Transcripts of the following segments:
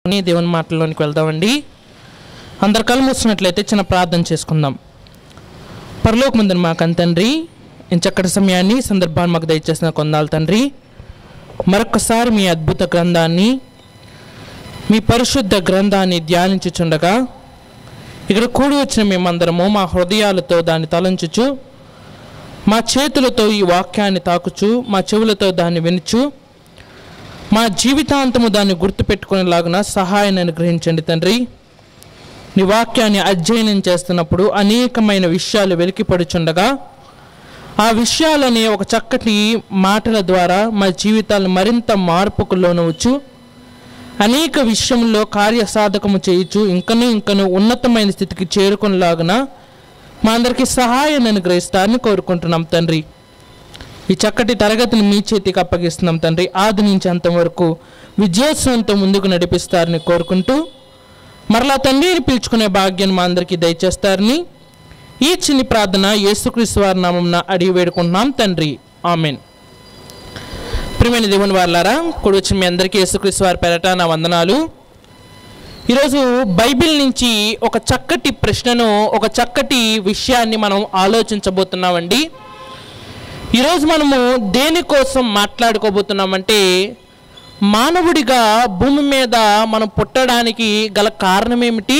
ని దేవుని మాటల్లోనికి వెళ్దామండి అందరు కళ్ళు మూసినట్లయితే చిన్న ప్రార్థన చేసుకుందాం పరలోక ముందని మాకు తండ్రి ఇంచక్కటి సమయాన్ని ఈ సందర్భాన్ని మాకు దయచేసిన కొందాలు తండ్రి మరొకసారి మీ అద్భుత గ్రంథాన్ని మీ పరిశుద్ధ గ్రంథాన్ని ధ్యానించుచుండగా ఇక్కడ కూడి వచ్చిన మేమందరము మా హృదయాలతో దాన్ని తలంచుచు మా చేతులతో ఈ వాక్యాన్ని తాకుచు మా చెవులతో దాన్ని వినుచు మా జీవితాంతము దాన్ని గుర్తుపెట్టుకునేలాగున సహాయాన్ని అనుగ్రహించండి తండ్రి నీ వాక్యాన్ని అధ్యయనం చేస్తున్నప్పుడు అనేకమైన విషయాలు వెలికిపడుచుండగా ఆ విషయాలని ఒక చక్కటి మాటల ద్వారా మా జీవితాలను మరింత మార్పుకు లోనవచ్చు అనేక విషయంలో కార్యసాధకము చేయుచు ఇంకనూ ఇంకనూ ఉన్నతమైన స్థితికి చేరుకునేలాగున మా అందరికీ సహాయాన్ని అనుగ్రహిస్తారని కోరుకుంటున్నాం తండ్రి ఈ చక్కటి తరగతిని మీ చేతికి అప్పగిస్తున్నాం తండ్రి ఆది నుంచి అంతవరకు విజయోత్సవంతో ముందుకు నడిపిస్తారని కోరుకుంటూ మరలా తండ్రిని పిలుచుకునే భాగ్యం మా అందరికీ దయచేస్తారని ఈ చిన్ని ప్రార్థన యేసుక్రీస్తు వారి నామంన అడిగి వేడుకుంటున్నాం తండ్రి ఆమెన్ ప్రియమైన దేవుని వారులారా ఇప్పుడు వచ్చి మీ అందరికీ యేసుక్రీస్తు వారి పెరట నా వందనాలు ఈరోజు బైబిల్ నుంచి ఒక చక్కటి ప్రశ్నను ఒక చక్కటి విషయాన్ని మనం ఆలోచించబోతున్నామండి ఈరోజు మనము దేనికోసం మాట్లాడుకోబోతున్నామంటే మానవుడిగా భూమి మీద మనం పుట్టడానికి గల కారణం ఏమిటి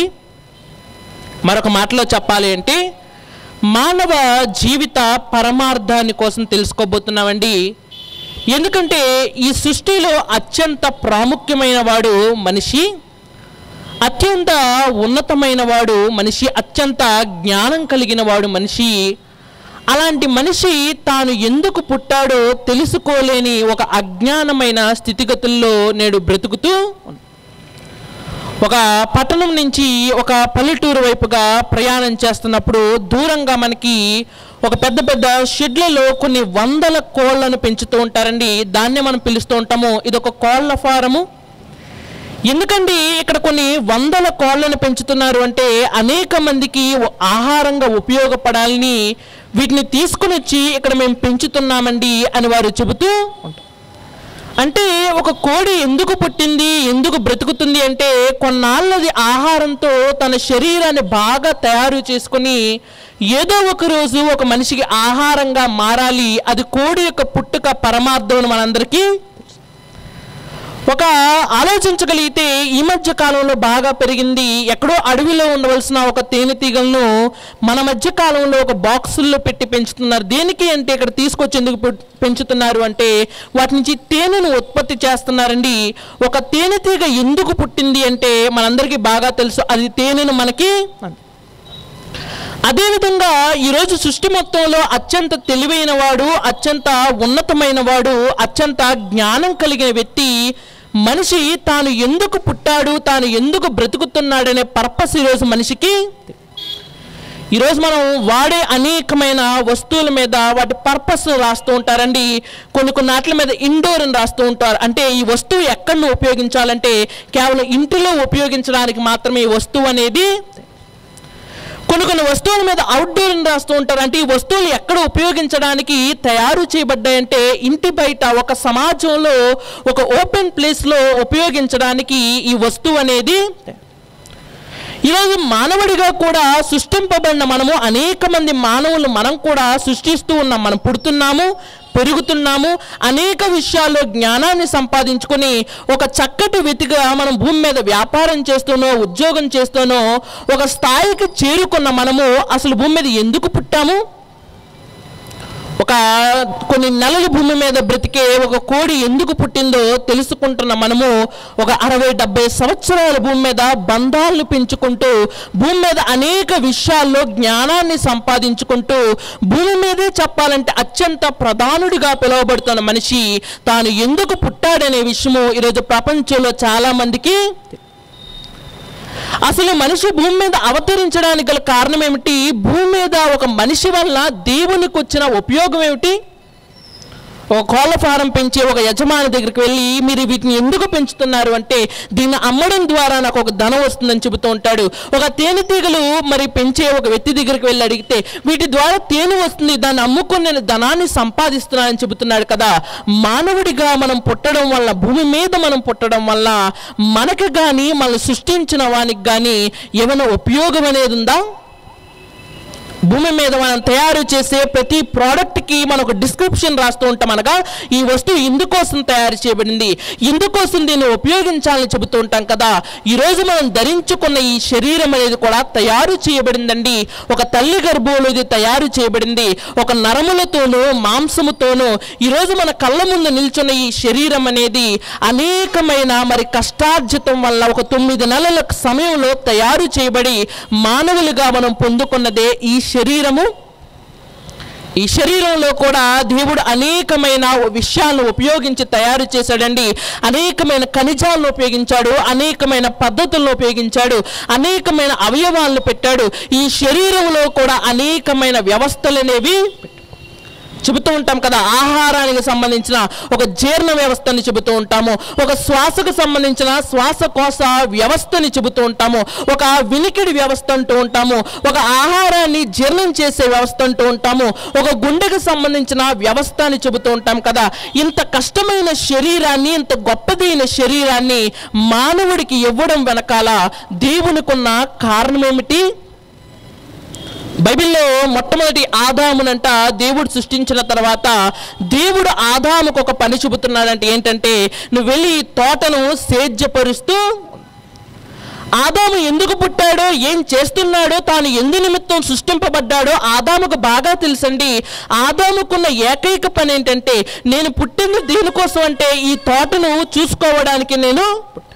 మరొక మాటలో చెప్పాలి అంటే మానవ జీవిత పరమార్థాన్ని కోసం తెలుసుకోబోతున్నామండి ఎందుకంటే ఈ సృష్టిలో అత్యంత ప్రాముఖ్యమైన వాడు మనిషి అత్యంత ఉన్నతమైన వాడు మనిషి అత్యంత జ్ఞానం కలిగిన వాడు మనిషి అలాంటి మనిషి తాను ఎందుకు పుట్టాడో తెలుసుకోలేని ఒక అజ్ఞానమైన స్థితిగతుల్లో నేడు బ్రతుకుతూ ఉన్నాడు. ఒక పట్టణం నుంచి ఒక పల్లెటూరు వైపుగా ప్రయాణం చేస్తున్నప్పుడు దూరంగా మనకి ఒక పెద్ద పెద్ద షెడ్లలో కొన్ని వందల కోళ్లను పెంచుతూ ఉంటారండి దాన్నే మనం పిలుస్తూ ఉంటాము ఇది ఒక కోళ్ల ఫారము ఎందుకండి ఇక్కడ కొన్ని వందల కోళ్లను పెంచుతున్నారు అంటే అనేక మందికి ఆహారంగా ఉపయోగపడాలని వీటిని తీసుకుని వచ్చి ఇక్కడ మేము పెంచుతున్నామండి అని వారు చెబుతూ ఉంటారు అంటే ఒక కోడి ఎందుకు పుట్టింది ఎందుకు బ్రతుకుతుంది అంటే కొన్నాళ్ళది ఆహారంతో తన శరీరాన్ని బాగా తయారు చేసుకొని ఏదో ఒక రోజు ఒక మనిషికి ఆహారంగా మారాలి అది కోడి యొక్క పుట్టుక పరమార్థం అని మనందరికీ ఒక ఆలోచించగలిగితే ఈ మధ్య కాలంలో బాగా పెరిగింది ఎక్కడో అడవిలో ఉండవలసిన ఒక తేనెటీగలను మన మధ్య కాలంలో ఒక బాక్సుల్లో పెట్టి పెంచుతున్నారు దేనికి అంటే ఇక్కడ తీసుకొచ్చి ఎందుకు పె- పెంచుతున్నారు అంటే వాటి నుంచి తేనెను ఉత్పత్తి చేస్తున్నారండి ఒక తేనెటీగ ఎందుకు పుట్టింది అంటే మనందరికీ బాగా తెలుసు అది తేనెను మనకి అదేవిధంగా ఈరోజు సృష్టి మొత్తంలో అత్యంత తెలివైన వాడు అత్యంత ఉన్నతమైన వాడు అత్యంత జ్ఞానం కలిగిన వ్యక్తి మనిషి తాను ఎందుకు పుట్టాడు తాను ఎందుకు బ్రతుకుతున్నాడనే పర్పస్ ఈరోజు మనిషికి ఈరోజు మనం వాడే అనేకమైన వస్తువుల మీద వాటి పర్పస్ రాస్తూ ఉంటారండి కొన్ని కొన్ని వాటి మీద ఇండోర్ అని రాస్తూ ఉంటారు అంటే ఈ వస్తువు ఎక్కడ ఉపయోగించాలంటే కేవలం ఇంటిలో ఉపయోగించడానికి మాత్రమే ఈ వస్తువు అనేది కొన్ని కొన్ని వస్తువుల మీద అవుట్డోర్ అని రాస్తూ ఉంటారు అంటే ఈ వస్తువులు ఎక్కడ ఉపయోగించడానికి తయారు చేయబడ్డాయంటే ఇంటి బయట ఒక సమాజంలో ఒక ఓపెన్ ప్లేస్లో ఉపయోగించడానికి ఈ వస్తువు అనేది ఈరోజు మానవుడిగా కూడా సృష్టింపబడిన మనము అనేక మంది మానవులు మనం కూడా సృష్టిస్తూ ఉన్నాం మనం పుడుతున్నాము పెరుగుతున్నాము అనేక విషయాల్లో జ్ఞానాన్ని సంపాదించుకొని ఒక చక్కటి వ్యక్తిగా మనం భూమి మీద వ్యాపారం చేస్తూనో ఉద్యోగం చేస్తూనో ఒక స్థాయికి చేరుకున్న మనము అసలు భూమి మీద ఎందుకు పుట్టాము ఒక కొన్ని నెలల భూమి మీద బ్రతికే ఒక కోడి ఎందుకు పుట్టిందో తెలుసుకుంటున్న మనము ఒక అరవై డెబ్బై సంవత్సరాల భూమి మీద బంధాలను పెంచుకుంటూ భూమి మీద అనేక విషయాల్లో జ్ఞానాన్ని సంపాదించుకుంటూ భూమి మీదే చెప్పాలంటే అత్యంత ప్రధానుడిగా పిలువబడుతున్న మనిషి తాను ఎందుకు పుట్టాడనే విషయము ఈరోజు ప్రపంచంలో చాలా మందికి అసలు మనిషి భూమి మీద అవతరించడానికి గల కారణం ఏమిటి భూమి మీద ఒక మనిషి వల్ల దేవునికి వచ్చిన ఉపయోగం ఏమిటి ఒక కోళ్ళ ఫారం పెంచే ఒక యజమాని దగ్గరికి వెళ్ళి మీరు వీటిని ఎందుకు పెంచుతున్నారు అంటే దీన్ని అమ్మడం ద్వారా నాకు ఒక ధనం వస్తుందని చెబుతూ ఉంటాడు ఒక తేనెటీగలు మరి పెంచే ఒక వ్యక్తి దగ్గరికి వెళ్ళి అడిగితే వీటి ద్వారా తేనె వస్తుంది దాన్ని అమ్ముకొని నేను ధనాన్ని సంపాదిస్తున్నానని చెబుతున్నాడు కదా మానవుడిగా మనం పుట్టడం వల్ల భూమి మీద మనం పుట్టడం వల్ల మనకు కానీ మనల్ని సృష్టించిన వానికి కానీ ఏమైనా ఉపయోగం అనేది ఉందా భూమి మీద మనం తయారు చేసే ప్రతి ప్రోడక్ట్కి మనం ఒక డిస్క్రిప్షన్ రాస్తూ ఉంటాం అనగా ఈ వస్తువు ఇందుకోసం తయారు చేయబడింది ఇందుకోసం దీన్ని ఉపయోగించాలని చెబుతూ ఉంటాం కదా ఈరోజు మనం ధరించుకున్న ఈ శరీరం అనేది కూడా తయారు చేయబడిందండి ఒక తల్లి గర్భంలో ఇది తయారు చేయబడింది ఒక నరములతోనూ మాంసముతోనూ ఈరోజు మన కళ్ళ ముందు నిల్చున్న ఈ శరీరం అనేది అనేకమైన మరి కష్టార్జితం వల్ల ఒక తొమ్మిది నెలల సమయంలో తయారు చేయబడి మానవులుగా మనం పొందుకున్నదే ఈ శరీరము ఈ శరీరంలో కూడా దేవుడు అనేకమైన విషయాలను ఉపయోగించి తయారు చేశాడండి అనేకమైన ఖనిజాలను ఉపయోగించాడు అనేకమైన పద్ధతులను ఉపయోగించాడు అనేకమైన అవయవాలను పెట్టాడు ఈ శరీరంలో కూడా అనేకమైన వ్యవస్థలు అనేవి చెబుతూ ఉంటాం కదా ఆహారానికి సంబంధించిన ఒక జీర్ణ వ్యవస్థని చెబుతూ ఉంటాము ఒక శ్వాసకు సంబంధించిన శ్వాసకోశ వ్యవస్థని చెబుతూ ఉంటాము ఒక వినికిడి వ్యవస్థ అంటూ ఉంటాము ఒక ఆహారాన్ని జీర్ణం చేసే వ్యవస్థ అంటూ ఉంటాము ఒక గుండెకు సంబంధించిన వ్యవస్థ అని చెబుతూ ఉంటాం కదా ఇంత కష్టమైన శరీరాన్ని ఇంత గొప్పదైన శరీరాన్ని మానవుడికి ఇవ్వడం వెనకాల దేవునికున్న కారణం ఏమిటి బైబిల్లో మొట్టమొదటి ఆదామునంట దేవుడు సృష్టించిన తర్వాత దేవుడు ఆదాముకు ఒక పని చూపుతున్నాడంటే ఏంటంటే నువ్వు వెళ్ళి ఈ తోటను సేద్యపరుస్తూ ఆదాము ఎందుకు పుట్టాడో ఏం చేస్తున్నాడో తాను ఎందు నిమిత్తం సృష్టింపబడ్డాడో ఆదాముకు బాగా తెలుసండి ఆదాముకున్న ఏకైక పని ఏంటంటే నేను పుట్టింది దేనికోసం అంటే ఈ తోటను చూసుకోవడానికి నేను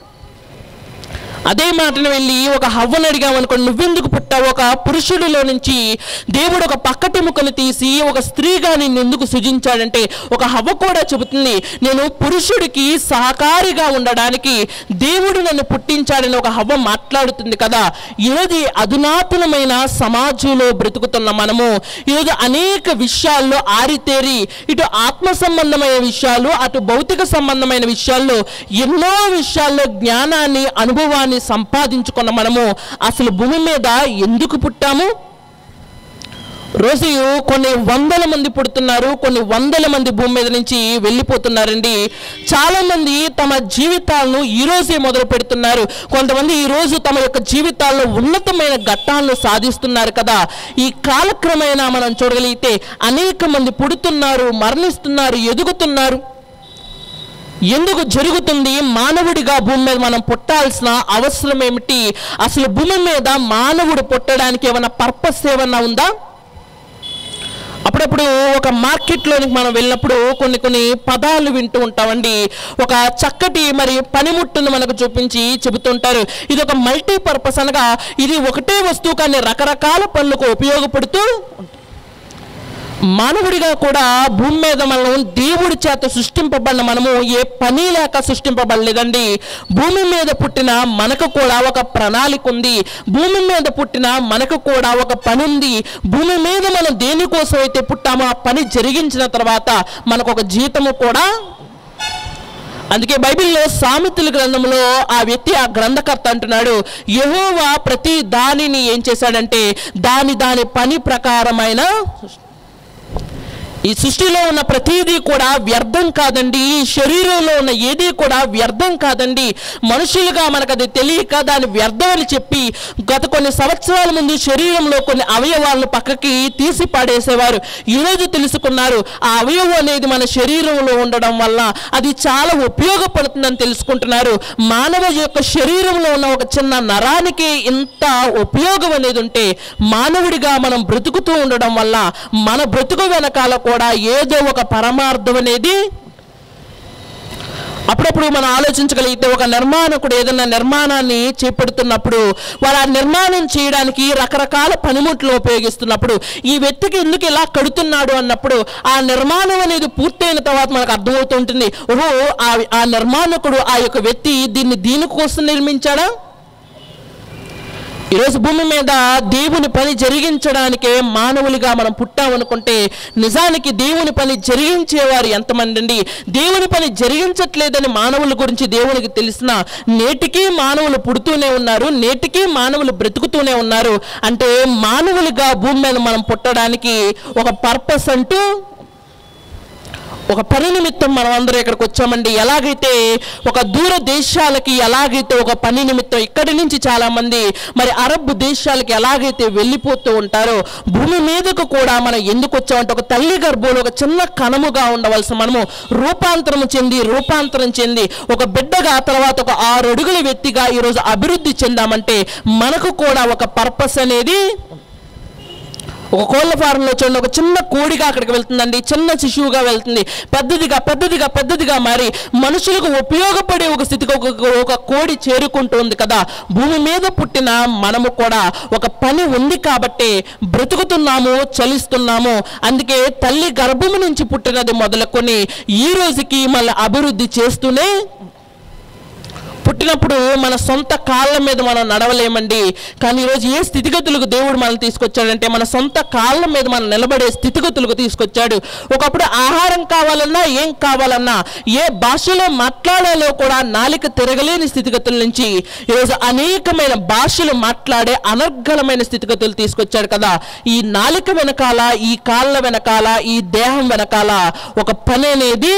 అదే మాటను వెళ్ళి ఒక హవ్వను అడిగామనుకోండి నువ్వెందుకు పుట్టావు ఒక పురుషుడిలో నుంచి దేవుడు ఒక పక్కటెముకను తీసి ఒక స్త్రీగా నిన్ను ఎందుకు సృజించాడంటే ఒక హవ్వ కూడా చెబుతుంది నేను పురుషుడికి సహకారిగా ఉండడానికి దేవుడు నన్ను పుట్టించాడని ఒక హవ్వ మాట్లాడుతుంది కదా ఈరోజు అధునాతనమైన సమాజంలో బ్రతుకుతున్న మనము ఈరోజు అనేక విషయాల్లో ఆరితేరి ఇటు ఆత్మ సంబంధమైన విషయాలు అటు భౌతిక సంబంధమైన విషయాల్లో ఎన్నో విషయాల్లో జ్ఞానాన్ని అనుభవాన్ని సంపాదించుకున్న మనము అసలు భూమి మీద ఎందుకు పుట్టాము రోజు కొన్ని వందల మంది పుడుతున్నారు కొన్ని వందల మంది భూమి మీద నుంచి వెళ్ళిపోతున్నారండి చాలా మంది తమ జీవితాలను ఈ రోజే మొదలు పెడుతున్నారు కొంతమంది ఈ రోజు తమ యొక్క జీవితాల్లో ఉన్నతమైన ఘట్టాలను సాధిస్తున్నారు కదా ఈ కాలక్రమేణా మనం చూడగలిగితే అనేక మంది పుడుతున్నారు మరణిస్తున్నారు ఎదుగుతున్నారు ఎందుకు జరుగుతుంది మానవుడిగా భూమి మీద మనం పుట్టాల్సిన అవసరం ఏమిటి అసలు భూమి మీద మానవుడు పుట్టడానికి ఏమైనా పర్పస్ ఏమన్నా ఉందా అప్పుడప్పుడు ఒక మార్కెట్లోనికి మనం వెళ్ళినప్పుడు కొన్ని కొన్ని పదాలు వింటూ ఉంటామండి ఒక చక్కటి మరి పనిముట్టును మనకు చూపించి చెబుతుంటారు ఇది ఒక మల్టీపర్పస్ అనగా ఇది ఒకటే వస్తువు కానీ రకరకాల పనులకు ఉపయోగపడుతూ మానవుడిగా కూడా భూమి మీద మనం దేవుడి చేత సృష్టింపబడిన మనము ఏ పని లేక సృష్టింపబడలేదండి భూమి మీద పుట్టిన మనకు కూడా ఒక ప్రణాళిక ఉంది భూమి మీద పుట్టిన మనకు కూడా ఒక పని ఉంది భూమి మీద మనం దేనికోసం అయితే పుట్టామో ఆ పని జరిగించిన తర్వాత మనకు ఒక జీతము కూడా అందుకే బైబిల్లో సామెతల గ్రంథంలో ఆ వ్యక్తి ఆ గ్రంథకర్త అంటున్నాడు యెహోవా ప్రతి దానిని ఏం చేశాడంటే దాని దాని పని ప్రకారమైన ఈ సృష్టిలో ఉన్న ప్రతిదీ కూడా వ్యర్థం కాదండి ఈ శరీరంలో ఉన్న ఏదీ కూడా వ్యర్థం కాదండి మనుషులుగా మనకు అది తెలియక దాని వ్యర్థం అని చెప్పి గత కొన్ని సంవత్సరాల ముందు శరీరంలో కొన్ని అవయవాలను పక్కకి తీసి పాడేసేవారు ఈరోజు తెలుసుకున్నారు ఆ అవయవం అనేది మన శరీరంలో ఉండడం వల్ల అది చాలా ఉపయోగపడుతుందని తెలుసుకుంటున్నారు మానవ యొక్క శరీరంలో ఉన్న ఒక చిన్న నరానికి ఇంత ఉపయోగం అనేది ఉంటే మానవుడిగా మనం బ్రతుకుతూ ఉండడం వల్ల మన బ్రతుకు వెనకాల కూడా ఏదో ఒక పరమార్థం అనేది అప్పుడప్పుడు మనం ఆలోచించగలిగితే ఒక నిర్మాణకుడు ఏదైనా నిర్మాణాన్ని చేపడుతున్నప్పుడు వారు ఆ నిర్మాణం చేయడానికి రకరకాల పనిముట్లు ఉపయోగిస్తున్నప్పుడు ఈ వ్యక్తికి ఎందుకు ఇలా కడుతున్నాడు అన్నప్పుడు ఆ నిర్మాణం అనేది పూర్తయిన తర్వాత మనకు అర్థమవుతుంటుంది ఓహో ఆ ఆ నిర్మాణకుడు ఆ యొక్క వ్యక్తి దీన్ని దీనికోసం నిర్మించాడా ఈరోజు భూమి మీద దేవుని పని జరిగించడానికే మానవులుగా మనం పుట్టామనుకుంటే నిజానికి దేవుని పని జరిగించేవారు ఎంతమంది అండి దేవుని పని జరిగించట్లేదని మానవుల గురించి దేవునికి తెలిసిన నేటికీ మానవులు పుడుతూనే ఉన్నారు నేటికీ మానవులు బ్రతుకుతూనే ఉన్నారు అంటే మానవులుగా భూమి మీద మనం పుట్టడానికి ఒక పర్పస్ అంటూ ఒక పని నిమిత్తం మనం అందరం ఇక్కడికి వచ్చామండి ఎలాగైతే ఒక దూర దేశాలకి ఎలాగైతే ఒక పని నిమిత్తం ఇక్కడి నుంచి చాలా మంది మరి అరబ్ దేశాలకి ఎలాగైతే వెళ్ళిపోతూ ఉంటారో భూమి మీదకు కూడా మనం ఎందుకు వచ్చామంటే ఒక తల్లి గర్భంలో ఒక చిన్న కణముగా ఉండవలసిన మనము రూపాంతరం చెంది రూపాంతరం చెంది ఒక బిడ్డగా తర్వాత ఒక ఆరు అడుగుల వ్యక్తిగా ఈరోజు అభివృద్ధి చెందామంటే మనకు కూడా ఒక పర్పస్ అనేది ఒక కోళ్ళ ఫారంలో చూడండి ఒక చిన్న కోడిగా అక్కడికి వెళ్తుందండి చిన్న శిశువుగా వెళ్తుంది పెద్దదిగా పెద్దదిగా పెద్దదిగా మారి మనుషులకు ఉపయోగపడే ఒక స్థితికి ఒక ఒక కోడి చేరుకుంటుంది కదా భూమి మీద పుట్టిన మనము కూడా ఒక పని ఉంది కాబట్టి బ్రతుకుతున్నాము చలిస్తున్నాము అందుకే తల్లి గర్భము నుంచి పుట్టినది మొదలుకొని ఈ రోజుకి మళ్ళీ అభివృద్ధి చేస్తూనే పుట్టినప్పుడు మన సొంత కాళ్ళ మీద మనం నడవలేమండి కానీ ఈరోజు ఏ స్థితిగతులకు దేవుడు మనం తీసుకొచ్చాడంటే మన సొంత కాళ్ళ మీద మనం నిలబడే స్థితిగతులకు తీసుకొచ్చాడు ఒకప్పుడు ఆహారం కావాలన్నా ఏం కావాలన్నా ఏ భాషలో మాట్లాడాలో కూడా నాలిక తిరగలేని స్థితిగతుల నుంచి ఈరోజు అనేకమైన భాషలు మాట్లాడే అనర్గళమైన స్థితిగతులు తీసుకొచ్చాడు కదా ఈ నాలిక వెనకాల ఈ కాళ్ళ వెనకాల ఈ దేహం వెనకాల ఒక పని అనేది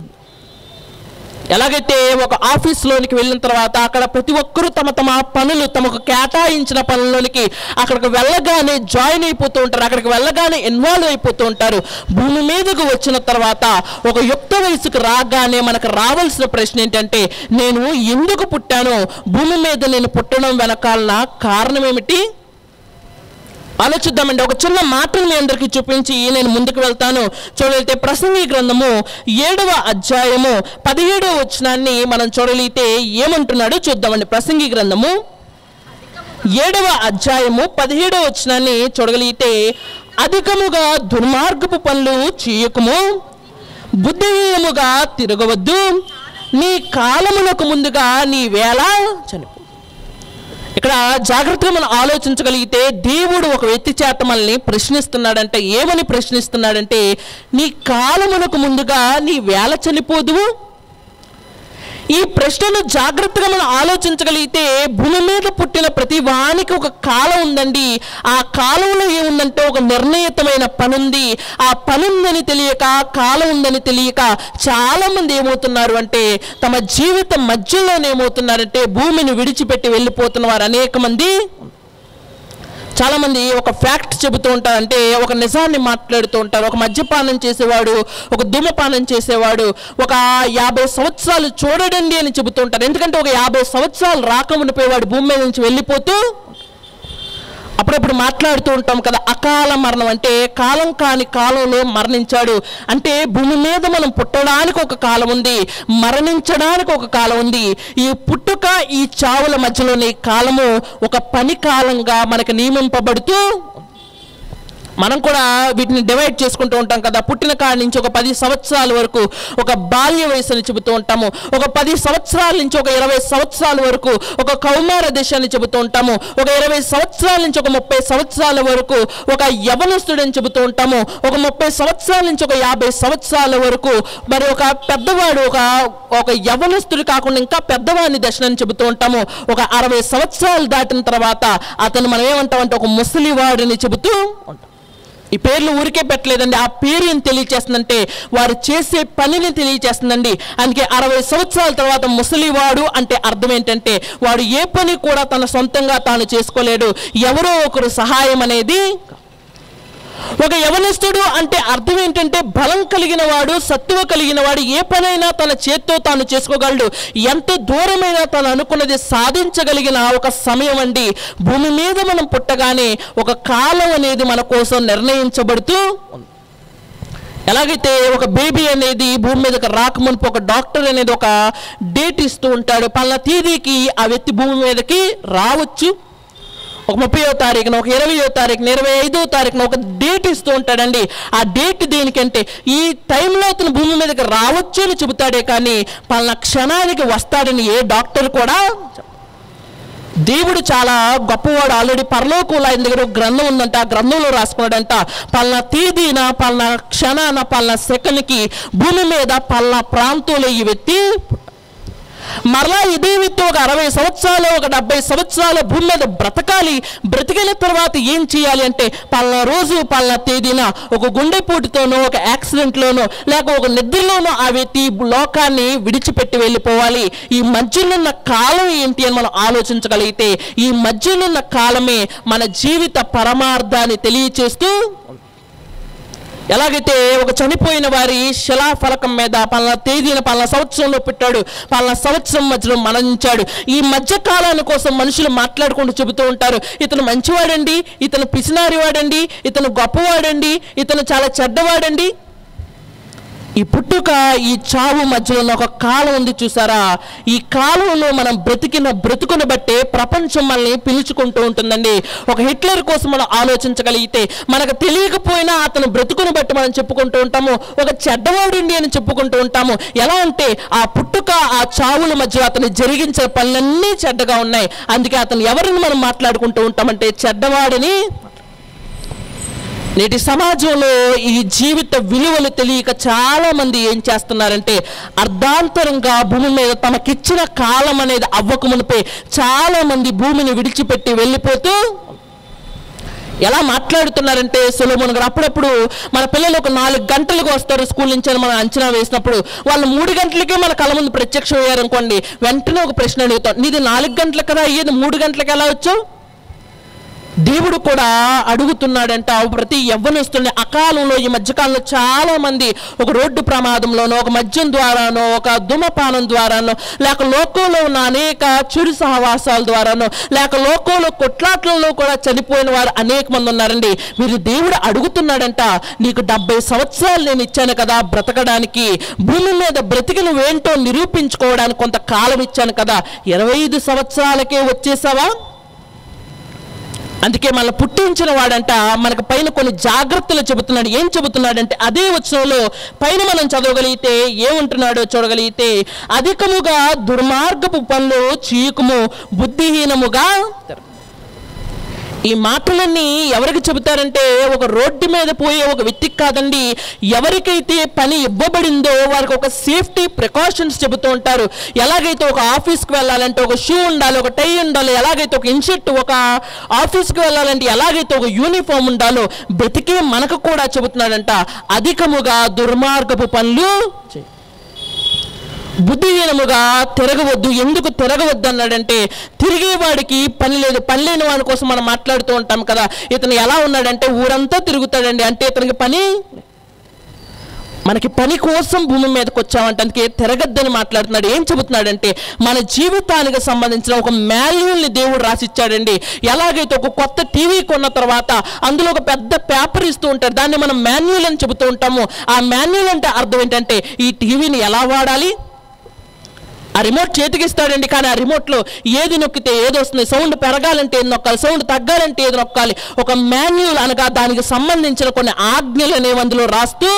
ఎలాగైతే ఒక ఆఫీస్లోనికి వెళ్ళిన తర్వాత అక్కడ ప్రతి ఒక్కరూ తమ తమ పనులు తమకు కేటాయించిన పనుల్లోనికి అక్కడికి వెళ్ళగానే జాయిన్ అయిపోతూ ఉంటారు అక్కడికి వెళ్ళగానే ఇన్వాల్వ్ అయిపోతూ ఉంటారు భూమి మీదకు వచ్చిన తర్వాత ఒక యుక్త వయసుకు రాగానే మనకు రావాల్సిన ప్రశ్న ఏంటంటే నేను ఎందుకు పుట్టాను భూమి మీద నేను పుట్టడం వెనకాలన కారణం ఏమిటి ఆలోచిద్దామండి ఒక చిన్న మాటను మీ అందరికీ చూపించి నేను ముందుకు వెళ్తాను చూడగలిగితే ప్రసంగి గ్రంథము ఏడవ అధ్యాయము పదిహేడవ వచనాన్ని మనం చూడగలిగితే ఏమంటున్నాడో చూద్దామండి ప్రసంగి గ్రంథము ఏడవ అధ్యాయము పదిహేడవ వచనాన్ని చూడగలిగితే అధికముగా దుర్మార్గపు పనులు చేయకము బుద్ధిహీనముగా తిరగవద్దు నీ కాలమునకు ముందుగా నీ వేళ చనిపో ఇక్కడ జాగ్రత్తగా మనం ఆలోచించగలిగితే దేవుడు ఒక వ్యక్తి చేత మనల్ని ప్రశ్నిస్తున్నాడంటే ఏమని ప్రశ్నిస్తున్నాడంటే నీ కాలమునకు ముందుగా నీ వేళ చనిపోదువు ఈ ప్రశ్నను జాగ్రత్తగా మనం ఆలోచించగలిగితే భూమి మీద పుట్టిన ప్రతి వానికి ఒక కాలం ఉందండి ఆ కాలంలో ఏముందంటే ఒక నిర్ణయితమైన పని ఉంది ఆ పని ఉందని తెలియక కాలం ఉందని తెలియక చాలా మంది ఏమవుతున్నారు అంటే తమ జీవితం మధ్యలోనే ఏమవుతున్నారంటే భూమిని విడిచిపెట్టి వెళ్ళిపోతున్న వారు అనేక మంది చాలా మంది ఒక ఫ్యాక్ట్ చెబుతూ ఉంటారు అంటే ఒక నిజాన్ని మాట్లాడుతూ ఉంటారు ఒక మద్యపానం చేసేవాడు ఒక ధూమపానం చేసేవాడు ఒక యాభై సంవత్సరాలు చూడడండి అని చెబుతూ ఉంటారు ఎందుకంటే ఒక యాభై సంవత్సరాలు రాకమునిపోయేవాడు భూమి మీద నుంచి వెళ్ళిపోతూ అప్పుడప్పుడు మాట్లాడుతూ ఉంటాం కదా అకాల మరణం అంటే కాలం కాని కాలంలో మరణించాడు అంటే భూమి మీద మనం పుట్టడానికి ఒక కాలం ఉంది మరణించడానికి ఒక కాలం ఉంది ఈ పుట్టుక ఈ చావుల మధ్యలోని కాలము ఒక పని కాలంగా మనకు నియమింపబడుతూ మనం కూడా వీటిని డివైడ్ చేసుకుంటూ ఉంటాం కదా పుట్టిన కాడి నుంచి ఒక పది సంవత్సరాల వరకు ఒక బాల్య వయసుని చెబుతూ ఉంటాము ఒక పది సంవత్సరాల నుంచి ఒక ఇరవై సంవత్సరాల వరకు ఒక కౌమార దశాన్ని చెబుతూ ఉంటాము ఒక ఇరవై సంవత్సరాల నుంచి ఒక ముప్పై సంవత్సరాల వరకు ఒక యవనస్తుడని చెబుతూ ఉంటాము ఒక ముప్పై సంవత్సరాల నుంచి ఒక యాభై సంవత్సరాల వరకు మరి ఒక పెద్దవాడు ఒక ఒక యవనస్తుడు కాకుండా ఇంకా పెద్దవాడిని దశనని చెబుతూ ఉంటాము ఒక అరవై సంవత్సరాలు దాటిన తర్వాత అతను మనం ఏమంటామంటే ఒక ముసలివాడిని చెబుతూ ఉంటాం ఈ పేర్లు ఊరికే పెట్టలేదండి ఆ పేరు ఏం తెలియచేస్తుందంటే వారు చేసే పనిని తెలియచేస్తుందండి అందుకే అరవై సంవత్సరాల తర్వాత ముసలివాడు అంటే అర్థం ఏంటంటే వాడు ఏ పని కూడా తన సొంతంగా తాను చేసుకోలేడు ఎవరో ఒకరు సహాయం అనేది ఒక యవనస్తుడు అంటే అర్థం ఏంటంటే బలం కలిగిన వాడు సత్తువ కలిగిన వాడు ఏ పనైనా తన చేత్తో తాను చేసుకోగలడు ఎంత దూరమైనా తను అనుకున్నది సాధించగలిగిన ఒక సమయం అండి భూమి మీద మనం పుట్టగానే ఒక కాలం అనేది మన కోసం నిర్ణయించబడుతూ ఉంది. ఎలాగైతే ఒక బేబీ అనేది భూమి మీదకి రాకమునుపు ఒక డాక్టర్ అనేది ఒక డేట్ ఇస్తూ ఉంటాడు పలానా తేదీకి ఆ వ్యక్తి భూమి మీదకి రావచ్చు ఒక ముప్పయో తారీఖున ఒక ఇరవయో తారీఖున ఇరవై ఐదో తారీఖున ఒక డేట్ ఇస్తూ ఉంటాడండి ఆ డేట్ దేనికంటే ఈ టైంలో అతను భూమి మీదకి రావచ్చు అని చెబుతాడే కానీ పలానా క్షణానికి వస్తాడని ఏ డాక్టర్ కూడా చెప్ప- దేవుడు చాలా గొప్పవాడు ఆల్రెడీ పరలోకంలో ఆయన దగ్గర ఒక గ్రంథం ఉందంట ఆ గ్రంథంలో రాసుకున్నాడంట పలానా తేదీన పలానా క్షణాన పలానా సెకండ్కి భూమి మీద పలానా ప్రాంతంలో ఈ వ్యక్తి మరలా ఇదే వ్యక్తి ఒక అరవై సంవత్సరాలు ఒక డెబ్బై సంవత్సరాల భూమి మీద బ్రతకాలి బ్రతికిన తర్వాత ఏం చేయాలి అంటే పలానా రోజు పలానా తేదీన ఒక గుండెపోటుతోనో ఒక యాక్సిడెంట్లోనో లేక ఒక నిద్రలోనో ఆ వ్యక్తి ఈ లోకాన్ని విడిచిపెట్టి వెళ్ళిపోవాలి ఈ మధ్యనున్న కాలం ఏంటి అని మనం ఆలోచించగలిగితే ఈ మధ్యనున్న కాలమే మన జీవిత పరమార్థాన్ని తెలియచేస్తూ ఎలాగైతే ఒక చనిపోయిన వారి శిలాఫలకం మీద పలానా తేదీన పలానా సంవత్సరంలో పెట్టాడు పలానా సంవత్సరం మధ్యలో మరణించాడు ఈ మధ్య కాలాన్ని కోసం మనుషులు మాట్లాడుకుంటూ చెబుతూ ఉంటారు ఇతను మంచివాడండి ఇతను పిసినారి వాడండి ఇతను గొప్పవాడండి ఇతను చాలా చెడ్డవాడండి ఈ పుట్టుక ఈ చావు మధ్యలో ఉన్న ఒక కాలం ఉంది చూసారా ఈ కాలంలో మనం బ్రతికిన బ్రతుకును బట్టే ప్రపంచం మనల్ని పిలుచుకుంటూ ఉంటుందండి ఒక హిట్లర్ కోసం మనం ఆలోచించగలిగితే మనకు తెలియకపోయినా అతను బ్రతుకును బట్టి మనం చెప్పుకుంటూ ఉంటాము ఒక చెడ్డవాడండి అని చెప్పుకుంటూ ఉంటాము ఎలా అంటే ఆ పుట్టుక ఆ చావుల మధ్య అతను జరిగించిన పనులన్నీ చెడ్డగా ఉన్నాయి అందుకే అతను ఎవరిని మనం మాట్లాడుకుంటూ ఉంటామంటే చెడ్డవాడని నేటి సమాజంలో ఈ జీవిత విలువలు తెలియక చాలా మంది ఏం చేస్తున్నారంటే అర్ధాంతరంగా భూమి మీద తమకిచ్చిన కాలం అనేది అవ్వక మునిపే చాలా మంది భూమిని విడిచిపెట్టి వెళ్ళిపోతూ ఎలా మాట్లాడుతున్నారంటే సులభన్ గారు అప్పుడప్పుడు మన పిల్లలు ఒక నాలుగు గంటలకు వస్తారు స్కూల్ నుంచి అని మనం అంచనా వేసినప్పుడు వాళ్ళు మూడు గంటలకే మన కళ్ళ ముందు ప్రత్యక్షం అయ్యారనుకోండి వెంటనే ఒక ప్రశ్న అడుగుతాం నీది నాలుగు గంటలకు కదా అయ్యేది మూడు గంటలకు ఎలా వచ్చావు దేవుడు కూడా అడుగుతున్నాడంట ప్రతి యవ్వనస్తుని అకాలంలో ఈ మధ్యకాలంలో చాలా మంది ఒక రోడ్డు ప్రమాదంలోనో ఒక మద్యం ద్వారానో ఒక ధూమపానం ద్వారానో లేక లోకంలో ఉన్న అనేక చెడు సహవాసాల ద్వారానో లేక లోకంలో కొట్లాట్లలో కూడా చనిపోయిన వారు అనేక మంది ఉన్నారండి వీరు దేవుడు అడుగుతున్నాడంట నీకు డెబ్బై సంవత్సరాలు నేను ఇచ్చాను కదా బ్రతకడానికి భూమి మీద బ్రతికి నువ్వేంటో నిరూపించుకోవడానికి కొంత కాలం ఇచ్చాను కదా ఇరవై ఐదు సంవత్సరాలకే వచ్చేసావా అందుకే మన పుట్టించిన వాడంట మనకు పైన కొన్ని జాగ్రత్తలు చెబుతున్నాడు ఏం చెబుతున్నాడంటే అదే వచనంలో పైన మనం చదవగలిగితే ఏముంటున్నాడో చూడగలిగితే అధికముగా దుర్మార్గపు పనులు చీకుము బుద్ధిహీనముగా ఈ మాటలన్నీ ఎవరికి చెబుతారంటే ఒక రోడ్డు మీద పోయే ఒక వ్యక్తికి కాదండి ఎవరికైతే పని ఇవ్వబడిందో వారికి ఒక సేఫ్టీ ప్రికాషన్స్ చెబుతూ ఉంటారు ఎలాగైతే ఒక ఆఫీస్కి వెళ్ళాలంటే ఒక షూ ఉండాలి ఒక టై ఉండాలి ఎలాగైతే ఒక ఇన్షర్ట్ ఒక ఆఫీస్కి వెళ్ళాలంటే ఎలాగైతే ఒక యూనిఫామ్ ఉండాలో బ్రతికే మనకు కూడా చెబుతున్నాడంట అధికముగా దుర్మార్గపు పనులు చేయి బుద్ధిహీనముగా తిరగవద్దు ఎందుకు తిరగవద్దు అన్నాడంటే తిరిగేవాడికి పని లేదు పని లేని వాడి కోసం మనం మాట్లాడుతూ ఉంటాం కదా ఇతను ఎలా ఉన్నాడంటే ఊరంతా తిరుగుతాడండి అంటే ఇతనికి పని మనకి పని కోసం భూమి మీదకి వచ్చామంటే అందుకే తిరగద్దని మాట్లాడుతున్నాడు ఏం చెబుతున్నాడంటే మన జీవితానికి సంబంధించిన ఒక మాన్యువల్ని దేవుడు రాసిచ్చాడండి ఎలాగైతే ఒక కొత్త టీవీ కొన్న తర్వాత అందులో ఒక పెద్ద పేపర్ ఇస్తూ ఉంటాడు దాన్ని మనం మాన్యువల్ అని చెబుతూ ఉంటాము ఆ మాన్యువల్ అంటే అర్థం ఏంటంటే ఈ టీవీని ఎలా వాడాలి ఆ రిమోట్ చేతికి ఇస్తాడండి కానీ ఆ రిమోట్లో ఏది నొక్కితే ఏది వస్తుంది సౌండ్ పెరగాలంటే ఏది నొక్కాలి సౌండ్ తగ్గాలంటే ఏది నొక్కాలి ఒక మాన్యువల్ అనగా దానికి సంబంధించిన కొన్ని ఆజ్ఞలు అనేవి అందులో రాస్తూ